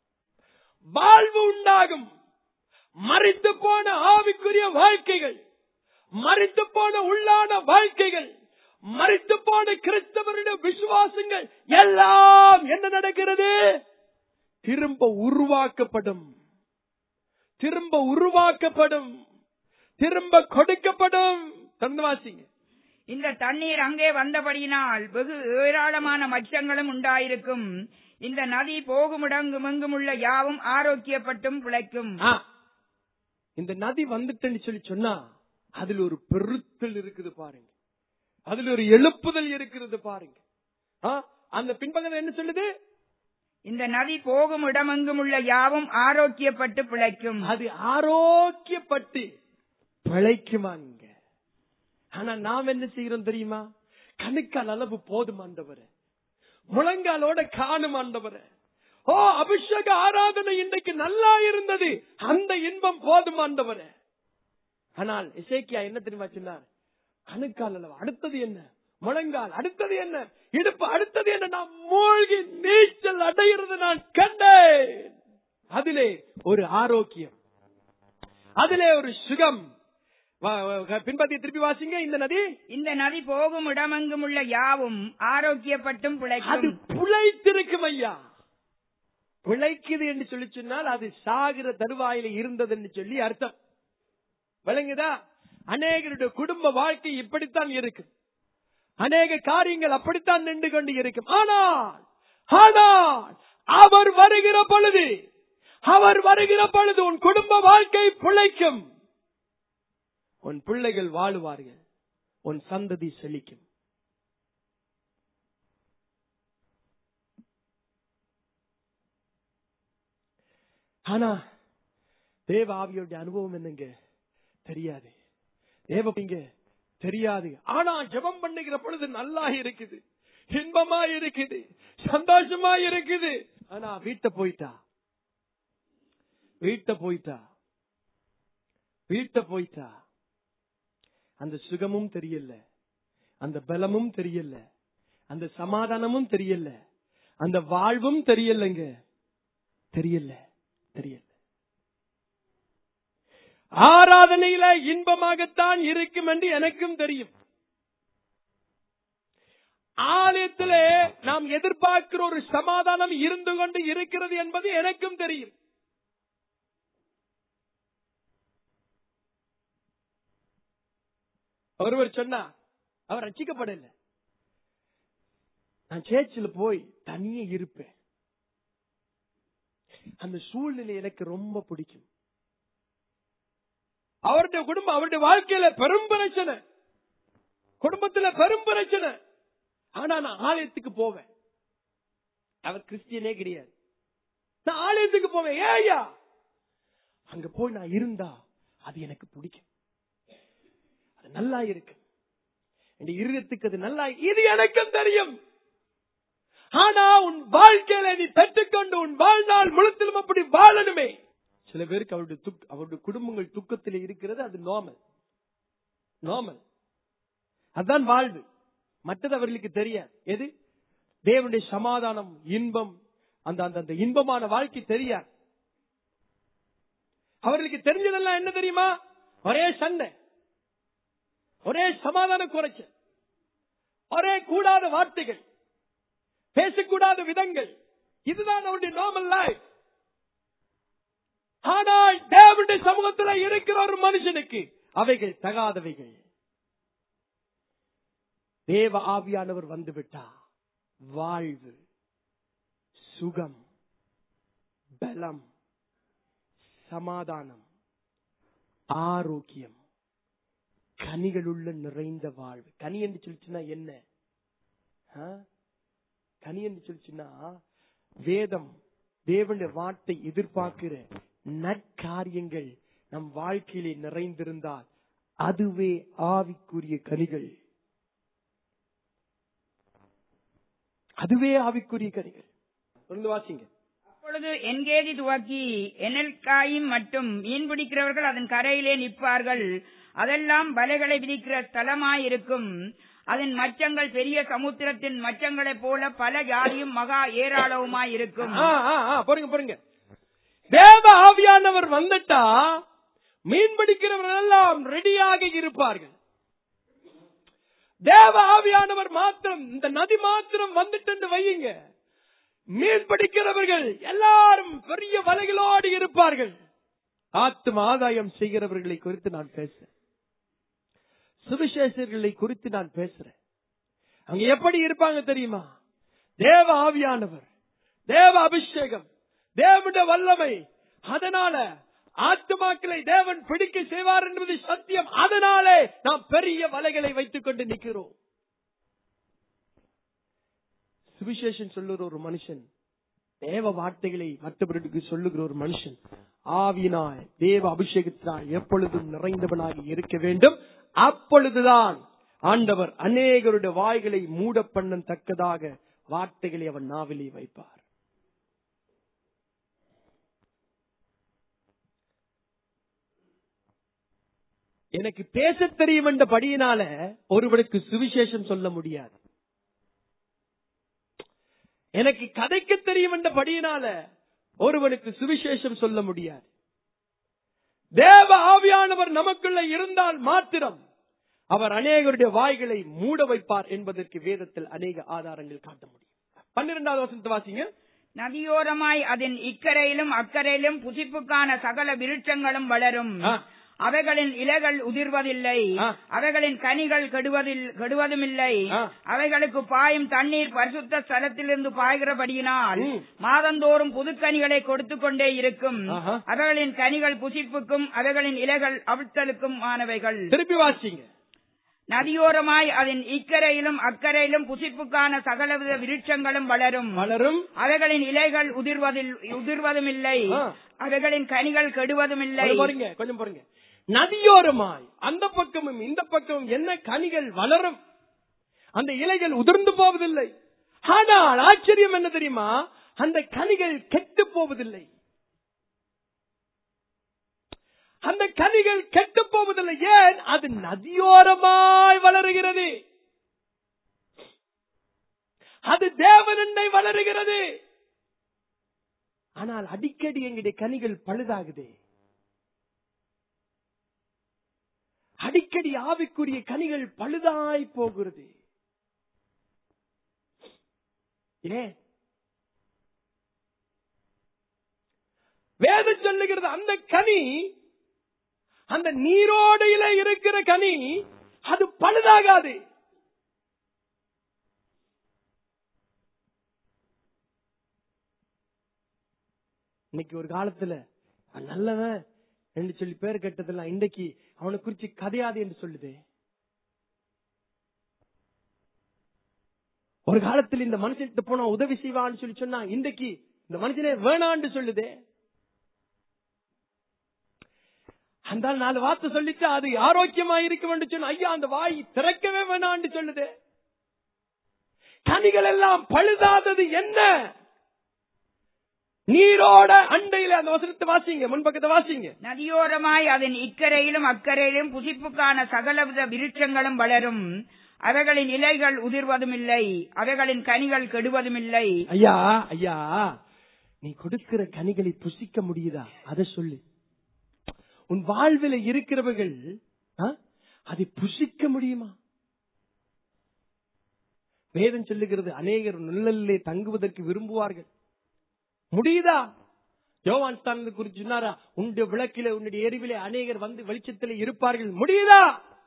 வாழ்வு உண்டாகும் மறித்து போன ஆவிக்குரிய வாழ்க்கைகள் மறித்து போன உள்ளான வாழ்க்கைகள் மறித்து போன கிறிஸ்தவருடைய விசுவாசங்கள் எல்லாம் என்ன நடக்கிறது திரும்ப உருவாக்கப்படும் திரும்ப உருவாக்கப்படும் திரும்ப கொடுக்கப்படும் தொடர்ந்து வாசிங்க இந்த தண்ணீர் அங்கே வந்தபடியினால் வெகு ஏராளமான மச்சங்களும் உண்டாயிருக்கும் இந்த நதி போகுமிடங்குமெங்கும் உள்ள யாவும் ஆரோக்கியப்பட்டும் பிழைக்கும் ஆ, இந்த நதி வந்துட்டுன்னு சொல்லி சொன்னா அதுல ஒரு பெருத்தல் இருக்குது பாருங்க அதுல ஒரு எழுப்புதல் இருக்கிறது பாருங்க ஆ, அந்த பின்பக்கம் என்ன சொல்லுது இந்த நதி போகும் இடமெங்கும் உள்ள யாவும் ஆரோக்கியப்பட்டு பிழைக்கும் அது ஆரோக்கியப்பட்டு பிழைக்குமாங்க ஆனா நாம் என்ன செய்யறோம் தெரியுமா கணுக்கால் அளவு போதும் ஆண்டவரே முழங்காலோட காணும் ஆண்டவரே ஓ அபிஷேக ஆராதனை இன்றைக்கு நல்லா இருந்தது அந்த இன்பம் போதும் ஆண்டவரே ஆனால் இசைக்கியா என்ன தெரியுமா சொன்னார் கணுக்கால் அளவு அடுத்தது என்ன முழங்கால் அடுத்தது என்ன இடுப்பு அடுத்தது என்ன நான் மூழ்கி நீச்சல் அடைகிறது நான் கண்டேன் அதிலே ஒரு ஆரோக்கியம் அதிலே ஒரு சுகம் வா- வா- பின்பற்றி திருப்பி வாசிங்க இந்த நதி இந்த நதி போகும் இடமெங்கும் உள்ள யாவும் ஆரோக்கியப்பட்டும் அது பிழைக்கும் புழைத்திருக்கும் ஐயா பிழைக்குது என்று சொல்லி சொன்னால் அது சாகிற தருவாயில இருந்தது என்று சொல்லி அர்த்தம் விளங்குதா அநேகருடைய குடும்ப வாழ்க்கை இப்படித்தான் இருக்கு அநேக காரியங்கள் அப்படித்தான் நின்று கொண்டு இருக்கும் ஆனால் ஆனால் அவர் வருகிற பொழுது அவர் வருகிற பொழுது உன் குடும்ப வாழ்க்கை பிழைக்கும் உன் பிள்ளைகள் வாழுவார்கள் உன் சந்ததி செழிக்கும் ஆனா தேவ ஆவியோட அனுபவம் என்னங்க தெரியாது தேவ இங்க தெரியாது ஆனா ஜெபம் பண்ணுகிற பொழுது நல்லா இருக்குது இன்பமா இருக்குது சந்தோஷமா இருக்குது ஆனா வீட்டை போயிட்டா வீட்டை போயிட்டா வீட்டை போயிட்டா அந்த சுகமும் தெரியல அந்த பலமும் தெரியல அந்த சமாதானமும் தெரியல அந்த வாழ்வும் தெரியலங்க தெரியல தெரியல ஆராதனையில இன்பமாகத்தான் இருக்கும் என்று எனக்கும் தெரியும் ஆலயத்திலே நாம் எதிர்பார்க்கிற ஒரு சமாதானம் இருந்து கொண்டு இருக்கிறது என்பது எனக்கும் தெரியும் ஒருவர் சொன்னா அவர் ரசிக்கப்படல நான் சேர்ச்சில் போய் தனியே இருப்பேன் அந்த சூழ்நிலை எனக்கு ரொம்ப பிடிக்கும் அவருடைய குடும்பம் அவருடைய வாழ்க்கையில பெரும் பிரச்சனை குடும்பத்துல பெரும் பிரச்சனை ஆனா நான் ஆலயத்துக்கு போவேன் அவர் கிறிஸ்டியனே கிடையாது நான் ஆலயத்துக்கு போவேன் ஏயா அங்க போய் நான் இருந்தா அது எனக்கு பிடிக்கும் அது நல்லா இருக்கு என் இருதயத்துக்கு அது நல்லா இது எனக்கும் தெரியும் ஆனா உன் வாழ்க்கையில நீ பெற்றுக்கொண்டு உன் வாழ்நாள் முழுத்திலும் அப்படி வாழணுமே சில பேருக்கு அவருடைய துக் அவருடைய குடும்பங்கள் துக்கத்தில் இருக்கிறது அது நார்மல் நார்மல் அதுதான் வாழ்வு மற்றது அவர்களுக்கு தெரியாது எது தேவனுடைய சமாதானம் இன்பம் அந்த அந்த அந்த இன்பமான வாழ்க்கை தெரியாது அவர்களுக்கு தெரிஞ்சதெல்லாம் என்ன தெரியுமா ஒரே சண்டை ஒரே சமாதான குறைச்சல் ஒரே கூடாத வார்த்தைகள் பேசக்கூடாத விதங்கள் இதுதான் அவருடைய நார்மல் லைஃப் ஆனால் தேவனுடைய சமூகத்தில் இருக்கிற ஒரு மனுஷனுக்கு அவைகள் தகாதவைகள் தேவ ஆவியானவர் வந்துவிட்டா வாழ்வு சுகம் பலம் சமாதானம் ஆரோக்கியம் கனிகளுள்ள நிறைந்த வாழ்வு கனி என்று சொல்லிச்சுன்னா என்ன ஆ? கனி என்று சொல்லிச்சுன்னா வேதம் தேவனுடைய வார்த்தை எதிர்பார்க்கிற நற்காரியங்கள் நம் வாழ்க்கையிலே நிறைந்திருந்தால் அதுவே ஆவிக்குரிய கனிகள் அதுவே ஆவிக்குரிய கனிகள் தொடர்ந்து வாசிங்க அப்பொழுது என்கேதி துவக்கி எனல்காயும் மட்டும் மீன் பிடிக்கிறவர்கள் அதன் கரையிலே நிற்பார்கள் அதெல்லாம் வலைகளை விதிக்கிற ஸ்தலமாயிருக்கும் அதன் மச்சங்கள் பெரிய சமுத்திரத்தின் மச்சங்களைப் போல பல ஜாதியும் மகா ஏராளவுமாயிருக்கும் ஆ, ஆ, ஆ, பாருங்க பாருங்க தேவ ஆவியானவர் வந்துட்டா மீன் பிடிக்கிறவர்கள் எல்லாம் ரெடியாக இருப்பார்கள் தேவ ஆவியானவர் மாத்திரம் இந்த நதி மாத்திரம் வந்துட்டு வையுங்க மீன் பிடிக்கிறவர்கள் எல்லாரும் பெரிய வலைகளோடு இருப்பார்கள் ஆத்தும ஆதாயம் செய்கிறவர்களை குறித்து நான் பேசுறேன் சுவிசேஷர்களை குறித்து நான் பேசுறேன் அங்க எப்படி இருப்பாங்க தெரியுமா தேவ ஆவியானவர் தேவ அபிஷேகம் தேவனுடைய வல்லமை அதனால ஆத்துமாக்களை தேவன் பிடிக்க செய்வார் என்பது சத்தியம் அதனாலே நாம் பெரிய வலைகளை வைத்துக் கொண்டு நிற்கிறோம் சுவிசேஷன் சொல்லுற ஒரு மனுஷன் தேவ வார்த்தைகளை மற்றவர்களுக்கு சொல்லுகிற ஒரு மனுஷன் ஆவியினாய் தேவ அபிஷேகத்தினால் எப்பொழுதும் நிறைந்தவனாக இருக்க வேண்டும் அப்பொழுதுதான் ஆண்டவர் அநேகருடைய வாய்களை மூட பண்ணத்தக்கதாக வார்த்தைகளை அவன் நாவிலே வைப்பார் எனக்கு பேசத் தெரியும் என்ற படியினால ஒருவனுக்கு சுவிசேஷம் சொல்ல முடியாது எனக்கு கதைக்க தெரியும் என்ற படியினால ஒருவனுக்கு சுவிசேஷம் சொல்ல முடியாது தேவ ஆவியானவர் நமக்குள்ள இருந்தால் மாத்திரம் அவர் அநேகருடைய வாய்களை மூட வைப்பார் என்பதற்கு வேதத்தில் அநேக ஆதாரங்கள் காட்ட முடியும் பன்னிரெண்டாவது வசனத்தை வாசிங்க நதியோரமாய் அதன் இக்கரையிலும் அக்கரையிலும் புசிப்புக்கான சகல விருட்சங்களும் வளரும் ஆ. அவைகளின் இலைகள் உதிர்வதில்லை ஆ. அவைகளின் கனிகள் கெடுவதில் கெடுவதுமில்லை ஆ. அவைகளுக்கு பாயும் தண்ணீர் பரிசுத்த ஸ்தலத்திலிருந்து பாய்கிறபடியினால் ம். மாதந்தோறும் புதுக்கனிகளை கொடுத்து கொண்டே இருக்கும் ஆஹா. அவைகளின் கனிகள் புசிப்புக்கும் அவைகளின் இலைகள் அவிழ்த்தலுக்கும் ஆனவைகள் திருப்பி வாசிங்க நதியோரமாய் அதன் இக்கரையிலும் அக்கரையிலும் புசிப்புக்கான சகலவித விருட்சங்களும் வளரும் வளரும் அவைகளின் இலைகள் உதிர்வதில் உதிர்வதுமில்லை ஆ. அவைகளின் கனிகள் கெடுவதுமில்லை கொஞ்சம் பாருங்க கொஞ்சம் பாருங்க நதியோரமாய் அந்த பக்கமும் இந்த பக்கமும் என்ன கனிகள் வளரும் அந்த இலைகள் உதிர்ந்து போவதில்லை ஆனால் ஆச்சரியம் என்ன தெரியுமா அந்த கனிகள் கெட்டு போவதில்லை அந்த கனிகள் கெட்டு போவதில்லை ஏன் அது நதியோரமாய் வளருகிறது அது தேவனண்டை வளருகிறது ஆனால் அடிக்கடி எங்களுடைய கனிகள் பழுதாகுதே அடிக்கடி ஆவிக்குரிய கனிகள் பழுதாய் போகிறது ஏன் வேதம் சொல்லுகிறது அந்த கனி அந்த நீரோடையில இருக்கிற கனி அது பழுதாகாது இன்னைக்கு ஒரு காலத்துல அவன் நல்லவன் என்று சொல்லி பேர் கெட்டதெல்லாம் இன்னைக்கு அவனை குறிச்சு கதையாது என்று சொல்லுது ஒரு காலத்தில் இந்த மனுஷன்கிட்ட போனா உதவி செய்வான்னு சொல்லி சொன்னா இன்றைக்கு இந்த மனுஷனே வேணான்னு சொல்லுதே அந்த ஆள் நாலு வார்த்தை சொல்லிட்டு அது ஆரோக்கியமா இருக்கும் என்று சொன்ன ஐயா அந்த வாய் திறக்கவே வேணான்னு சொல்லுதே கனிகள் எல்லாம் பழுதாதது என்ன நீரோட அண்டையில அந்த வசனத்தை வாசிங்க முன்பக்கத்தை வாசிங்க நதியோரமாய் அதன் இக்கரையிலும் அக்கரையிலும் புசிப்புக்கான சகலவித விருட்சங்களும் வளரும் அவைகளின் இலைகள் உதிர்வதுமில்லை அவைகளின் கனிகள் கெடுவதுமில்லை ஐயா ஐயா நீ கொடுக்கிற கனிகளை புசிக்க முடியுதா அதை சொல்லு உன் வாழ்வில் இருக்கிறவர்கள் ஆ, அதை புசிக்க முடியுமா வேதம் சொல்லுகிறது அநேகர் நிழலிலே தங்குவதற்கு விரும்புவார்கள் முடியுதா யோவான் ஸ்தானத்தை குறித்து சொன்னாரா உன்னுடைய விளக்கிலே உன்னுடைய எரிவிலே அநேகர் வந்து வெளிச்சத்திலே இருப்பார்கள் முடியுதா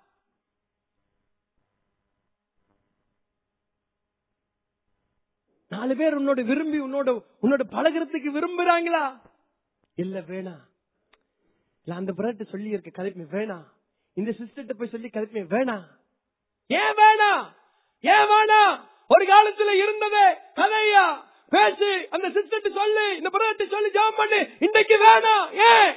நாலு பேர் உன்னோட விரும்பி உன்னோட உன்னோட பழகிறதுக்கு விரும்புறாங்களா இல்ல வேணாம் இல்ல அந்த பிறட்ட சொல்லி இருக்க கதைப்புமே வேணாம் இந்த சிஸ்டர்ட்ட போய் சொல்லி கதைப்புமே வேணாம் ஏன் வேணாம் ஏன் வேணாம் ஒரு காலத்துல இருந்ததே கதையா பேசி அந்த சிஸ்டர்ட்ட சொல்லி இந்த பிறட்ட சொல்லி ஜாம் பண்ணி இன்னைக்கு வேணாம் ஏன்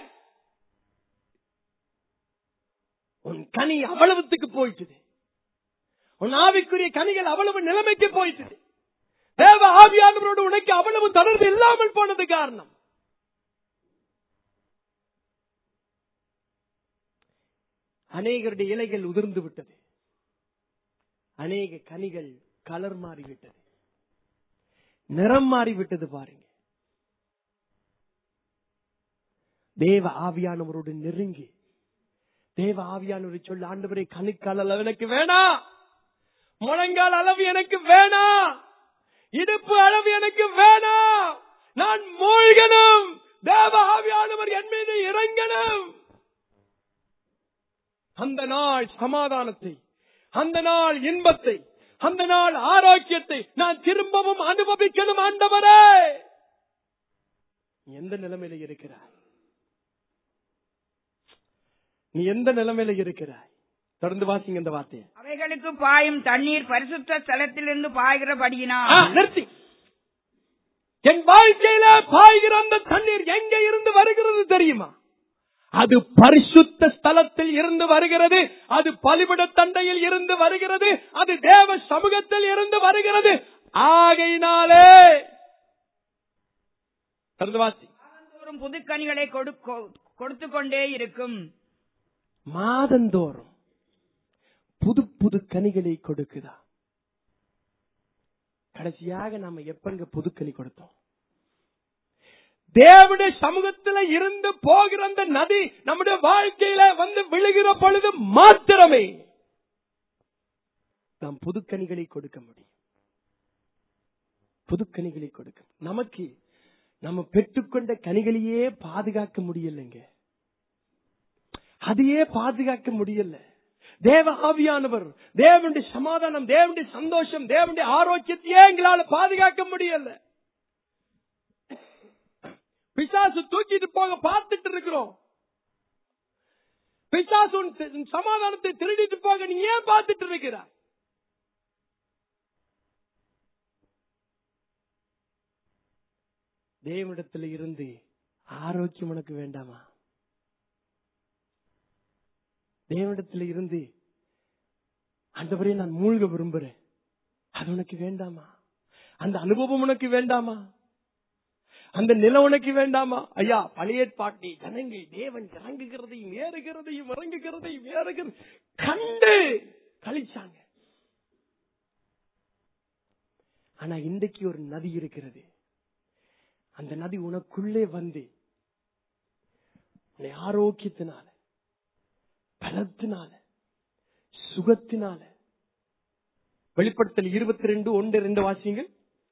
உன் கனி அவ்வளவுத்துக்கு போயிட்டுது உன் ஆவிக்குரிய கனிகள் அவ்வளவு நிலைமைக்கு போயிட்டுது தேவ ஆவியானவரோடு உனக்கு அவ்வளவு தொடர்பு இல்லாமல் போனது காரணம் அநேகருடைய இலைகள் உதிர்ந்து விட்டது அநேக கனிகள் கலர் மாறிவிட்டது நிறம் மாறிவிட்டது பாருங்க தேவ ஆவியானவரோடு நெருங்கி தேவ ஆவியானவர் சொல்ல ஆண்டவரே கணுக்கால் அளவு எனக்கு வேணாம் முழங்கால் அளவு எனக்கு வேணாம் இடுப்பு அளவு எனக்கு வேணாம் நான் மூழ்கணும் தேவ ஆவியானவர் என் மீது இறங்கணும் அந்த நாள் சமாதானத்தை அந்த நாள் இன்பத்தை அந்த நாள் ஆரோக்கியத்தை நான் திரும்பவும் அனுபவிக்கணும் ஆண்டவரே நீ எந்த நிலைமையில இருக்கிறாய் நீ எந்த நிலைமையில இருக்கிறாய் தொடர்ந்து வாசிங்க இந்த வார்த்தையை அவைகளுக்கு பாயும் தண்ணீர் பரிசுத்த ஸ்தலத்திலிருந்து பாய்கிறபடியினால் ஆ, நிறுத்தி என் வாழ்க்கையில பாய்கிற அந்த தண்ணீர் எங்க இருந்து வருகிறது தெரியுமா அது பரிசுத்த ஸ்தலத்தில் இருந்து வருகிறது அது பலிபிட தண்டையில் இருந்து வருகிறது அது தேவ சமூகத்தில் இருந்து வருகிறது ஆகையினாலே தொடர்ந்து வாசி மாதந்தோறும் புதுக்கனிகளை கொடுத்து கொண்டே இருக்கும் மாதந்தோறும் புது புது கனிகளை கொடுக்குதா கடைசியாக நாம எப்பங்க புதுக்கனி கொடுத்தோம் தேவனுடைய சமூகத்துல இருந்து போகிற அந்த நதி நம்முடைய வாழ்க்கையில வந்து விழுகிற பொழுது மாத்திரமே நாம் புதுக்கனிகளை கொடுக்க முடியும் புதுக்கனிகளை கொடுக்க நமக்கு நம்ம பெற்றுக்கொண்ட கனிகளையே பாதுகாக்க முடியலைங்க அதையே பாதுகாக்க முடியல தேவ ஆவியானவர் தேவனுடைய சமாதானம் தேவனுடைய சந்தோஷம் தேவனுடைய ஆரோக்கியத்தையே எங்களால பாதுகாக்க முடியல பிசாசு தூக்கிட்டு போக பார்த்துட்டு இருக்கிறோம் பிசாசு உன் தி- உன் சமாதானத்தை திருடிட்டு போக நீ ஏன் பார்த்துட்டு இருக்கிறாய் தேவனிடத்தில் இருந்து ஆரோக்கியம் உனக்கு வேண்டாமா தேவனிடத்தில் இருந்து ஆண்டவரே நான் மூழ்க விரும்புறேன் அது உனக்கு வேண்டாமா அந்த அனுபவம் உனக்கு வேண்டாமா அந்த நிலம் உனக்கு வேண்டாமா ஐயா பழைய பாட்டி ஜனங்கள் தேவன் இறங்குகிறதையும் ஏறுகிறதையும் இறங்குகிறதையும் ஏறுகிறது கண்டு கழிச்சாங்க ஆனா இன்றைக்கு ஒரு நதி இருக்கிறது அந்த நதி உனக்குள்ளே வந்து உன்னை ஆரோக்கியத்தினால பலத்தினால சுகத்தினால வெளிப்படுத்தல் இருபத்தி ரெண்டு ஒன்று ரெண்டு வாசியங்கள்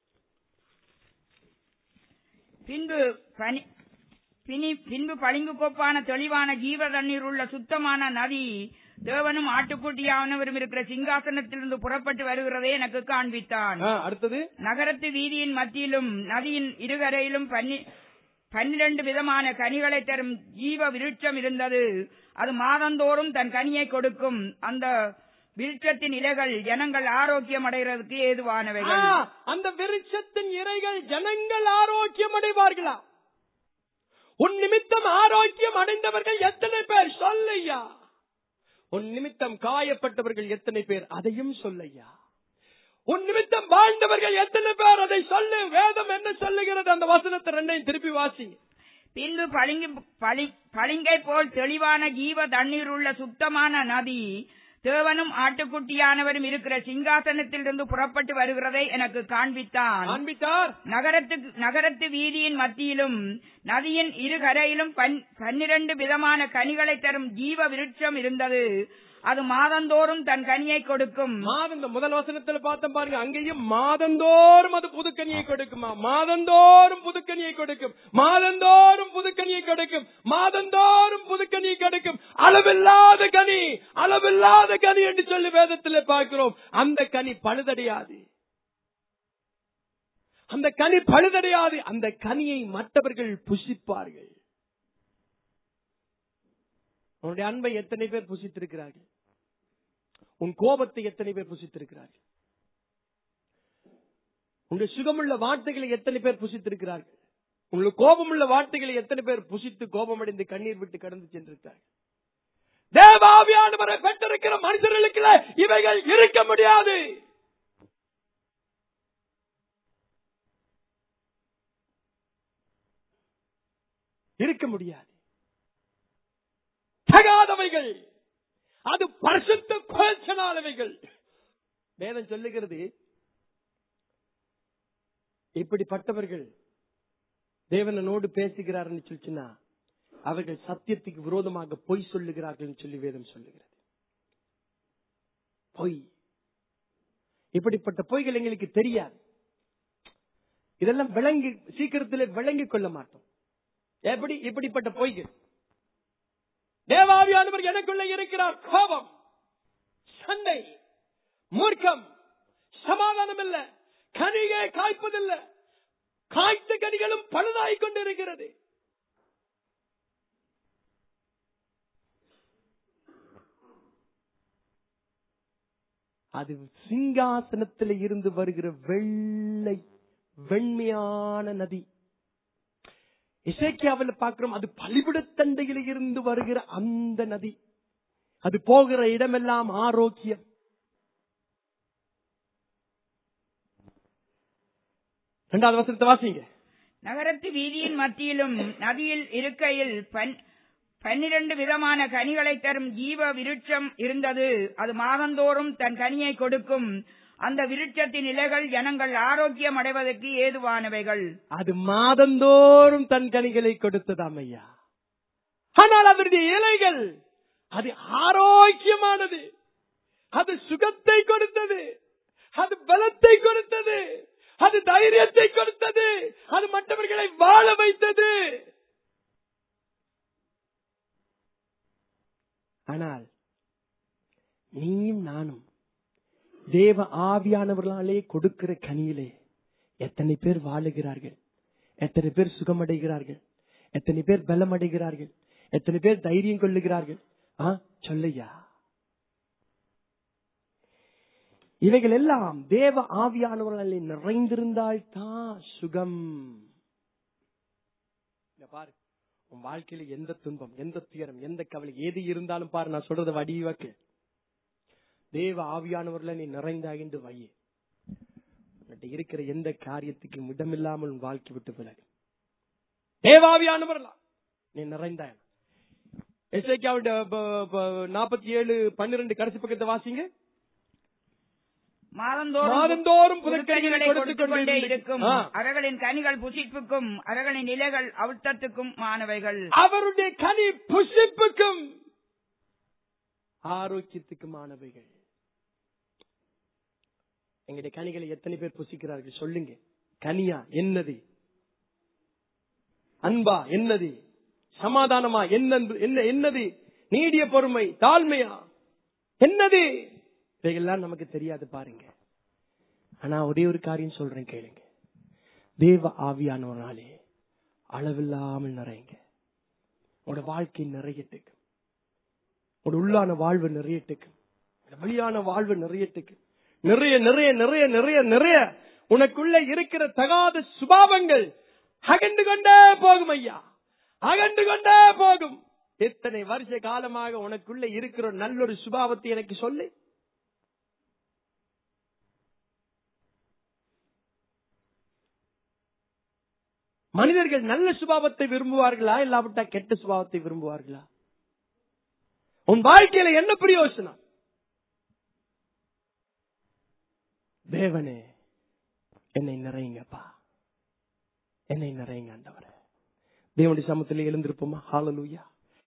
பின்பு பனி பினி- பின்பு பளிங்கு கோப்பான தெளிவான ஜீவ தண்ணீர் உள்ள சுத்தமான நதி தேவனும் ஆட்டுக்குட்டியானவரும் இருக்கிற சிங்காசனத்திலிருந்து புறப்பட்டு வருகிறதை எனக்கு காண்பித்தான் ஆ, அடுத்தது நகரத்து வீதியின் மத்தியிலும் நதியின் இருகரையிலும் பன்னி- பன்னிரண்டு விதமான கனிகளை தரும் ஜீவ விருட்சம் இருந்தது அது மாதந்தோறும் தன் கனியை கொடுக்கும் அந்த விருட்சத்தின் இலைகள் ஜனங்கள் ஆரோக்கியம் அடைகிறதுக்கு ஆ, ஏதுவானவைகள் அந்த விருட்சத்தின் இறைகள் ஜனங்கள் ஆரோக்கியம் அடைவார்களா உன் நிமித்தம் ஆரோக்கியம் அடைந்தவர்கள் எத்தனை பேர் சொல்லையா உன் நிமித்தம் காயப்பட்டவர்கள் எத்தனை பேர் அதையும் சொல்லையா உன் நிமித்தம் வாழ்ந்தவர்கள் எத்தனை பேர் அதை சொல்லு வேதம் என்ன சொல்லுகிறது அந்த வசனத்தை ரெண்டையும் திருப்பி வாசி பின்பு பளிங்கு பளி- பளிங்கை போல் தெளிவான ஜீவ தண்ணீர் உள்ள சுத்தமான நதி தேவனும் ஆட்டுக்குட்டியானவரும் இருக்கிற சிங்காசனத்திலிருந்து புறப்பட்டு வருகிறதை எனக்கு காண்பித்தான் காண்பித்தார் நகரத்து நகரத்து வீதியின் மத்தியிலும் நதியின் இரு கரையிலும் பன்- பன்னிரண்டு விதமான கனிகளை தரும் ஜீவ விருட்சம் இருந்தது அது மாதந்தோறும் தன் கனியை கொடுக்கும் மாதம் இந்த முதல் வசனத்துல பார்த்தோம் பாருங்க அங்கேயும் மாதந்தோறும் அது புதுக்கனியை கொடுக்குமா மாதந்தோறும் புதுக்கனியை கொடுக்கும் மாதந்தோறும் புதுக்கனியை கொடுக்கும் மாதந்தோறும் புதுக்கனியை கொடுக்கும் அளவில்லாத கனி அளவில்லாத கனி என்று சொல்லி வேதத்தில் பார்க்கிறோம் அந்த கனி பழுதடையாது அந்த கனி பழுதடையாது அந்த கனியை மற்றவர்கள் புசிப்பார்கள் உன்னுடைய அன்பை எத்தனை பேர் புசித்திருக்கிறார்கள் உன் கோபத்தை எத்தனை பேர் புசித்திருக்கிறார்கள் உன்னுடைய சுகமுள்ள வார்த்தைகளை எத்தனை பேர் புசித்திருக்கிறார்கள் உங்களுக்கு கோபமுள்ள வார்த்தைகளை எத்தனை பேர் புசித்து கோபமடைந்து கண்ணீர் விட்டு கடந்து சென்றிருக்கிறார்கள் தேவாவியானவரை பெற்றிருக்கிற மனுஷர்களுக்கு இவைகள் இருக்க முடியாது இருக்க முடியாது தகாதவைகள் அது பரிசுத்த குறைச்சலானவைகள் வேதம் சொல்லுகிறது இப்படிப்பட்டவர்கள் தேவனோடு பேசுகிறார்னு சொல்லிச்சுன்னா அவர்கள் சத்தியத்துக்கு விரோதமாக பொய் சொல்லுகிறார்கள் சொல்லி வேதம் சொல்லுகிறது பொய் இப்படிப்பட்ட பொய்கள் எங்களுக்கு தெரியாது இதெல்லாம் விளங்கி சீக்கிரத்தில் விளங்கிக் கொள்ள மாட்டோம் எப்படி இப்படிப்பட்ட பொய்கள் தேவாவியானவர் எனக்குள்ள இருக்கிறார் கோபம் சண்டை மூர்க்கம் சமாதானம் இல்ல கனிகை காய்ப்பதில்லை காய்த்த கனிகளும் பழுதாய் கொண்டிருக்கிறது அது சிங்காசனத்தில் இருந்து வருகிற வெள்ளை வெண்மையான நதி இசைக்கியாவில் பார்க்கிறோம் அது பலிபிடத்தண்டையில் இருந்து வருகிற அந்த நதி அது போகிற இடமெல்லாம் ஆரோக்கியம் இரண்டாவது வசனத்தை வாசிங்க நகரத்து வீதியின் மத்தியிலும் நதியில் இருக்கையில் பன்- பன்னிரண்டு விதமான கனிகளை தரும் ஜீவ விருட்சம் இருந்தது அது மாதந்தோறும் தன் கனியை கொடுக்கும் அந்த விருட்சத்தின் இலைகள் ஜனங்கள் ஆரோக்கியம் அடைவதற்கு ஏதுவானவைகள் அது மாதந்தோறும் தன் கனிகளை கொடுத்ததாம் ஐயா ஆனால் அதனுடைய இலைகள் அது ஆரோக்கியமானது அது சுகத்தை கொடுத்தது அது பலத்தை கொடுத்தது அது தைரியத்தை கொடுத்தது அது மற்றவர்களை வாழ வைத்தது ஆனால் நீயும் நானும் தேவ ஆவியானவர்களாலே கொடுக்கிற கனியிலே எத்தனை பேர் வாழுகிறார்கள் எத்தனை பேர் சுகமடைகிறார்கள் எத்தனை பேர் பலமடைகிறார்கள் எத்தனை பேர் தைரியம் கொள்ளுகிறார்கள் ஆ சொல்லையா இவைகள் எல்லாம் தேவ ஆவியானவர்களாலே நிறைந்திருந்தால் தான் சுகம் இங்க பாரு உன் வாழ்க்கையில எந்த துன்பம் எந்த துயரம் எந்த கவலை எது இருந்தாலும் பாரு நான் சொல்றத வடிவாக்கு தேவ ஆவியானவர்ல நீ நிறைந்தாகிண்டு வையே உன்கிட்ட இருக்கிற எந்த காரியத்துக்கும் இடமில்லாமல் உன் வாழ்க்கை விட்டு விலகு தேவாவியானவர்களா நீ நிறைந்தாய் எஸ்ஐக்காவுடைய நாற்பத்தி ஏழு பன்னிரண்டு கடைசி பக்கத்தை வாசிங்க மாதந்தோறும் மாதந்தோறும் புதுக்கனிகளை புதுக்கனிகளை கொடுத்துக் கொடுத்துக் கொண்டே கொண்டே இருக்கும் ஆ. அவர்களின் கனிகள் புசிப்புக்கும் அவர்களின் இலைகள் அவுத்தத்துக்கும் மாணவைகள் அவருடைய கனி புசிப்புக்கும் ஆரோக்கியத்துக்குமானவைகள் எங்களுடைய கனிகளை எத்தனை பேர் புசிக்கிறார்கள் சொல்லுங்க கனியா என்னது அன்பா என்னது சமாதானமா என்னது என்ன என்னது நீடிய பொறுமை தாழ்மையா என்னது இவைகள்லாம் நமக்கு தெரியாது பாருங்க ஆனா ஒரே ஒரு காரியம் சொல்றேன் கேளுங்க தேவ ஆவியானவனாலே அளவில்லாமல் நிறையுங்க உங்களோட வாழ்க்கை நிறையட்டுக்கு உங்களோட உள்ளான வாழ்வு நிறையட்டுக்கு உங்களோட வெளியான வாழ்வு நிறையட்டுக்கு நிறைய நிறைய நிறைய நிறைய நிறைய உனக்குள்ள இருக்கிற தகாத சுபாவங்கள் அகண்டு கொண்டே போகும் ஐயா அகண்டு கொண்டே போகும் எத்தனை வருஷ காலமாக உனக்குள்ள இருக்கிற நல்லொரு சுபாவத்தை எனக்கு சொல்லு மனிதர்கள் நல்ல சுபாவத்தை விரும்புவார்களா இல்லாவிட்டா கெட்ட சுபாவத்தை விரும்புவார்களா உன் வாழ்க்கையில என்ன பிரயோசனம் தேவனே என்னை நிறையுங்கப்பா என்னை நிறையுங்க ஆண்டவரே தேவனுடைய சமத்துல எழுந்திருப்போமா ஹாலலூயா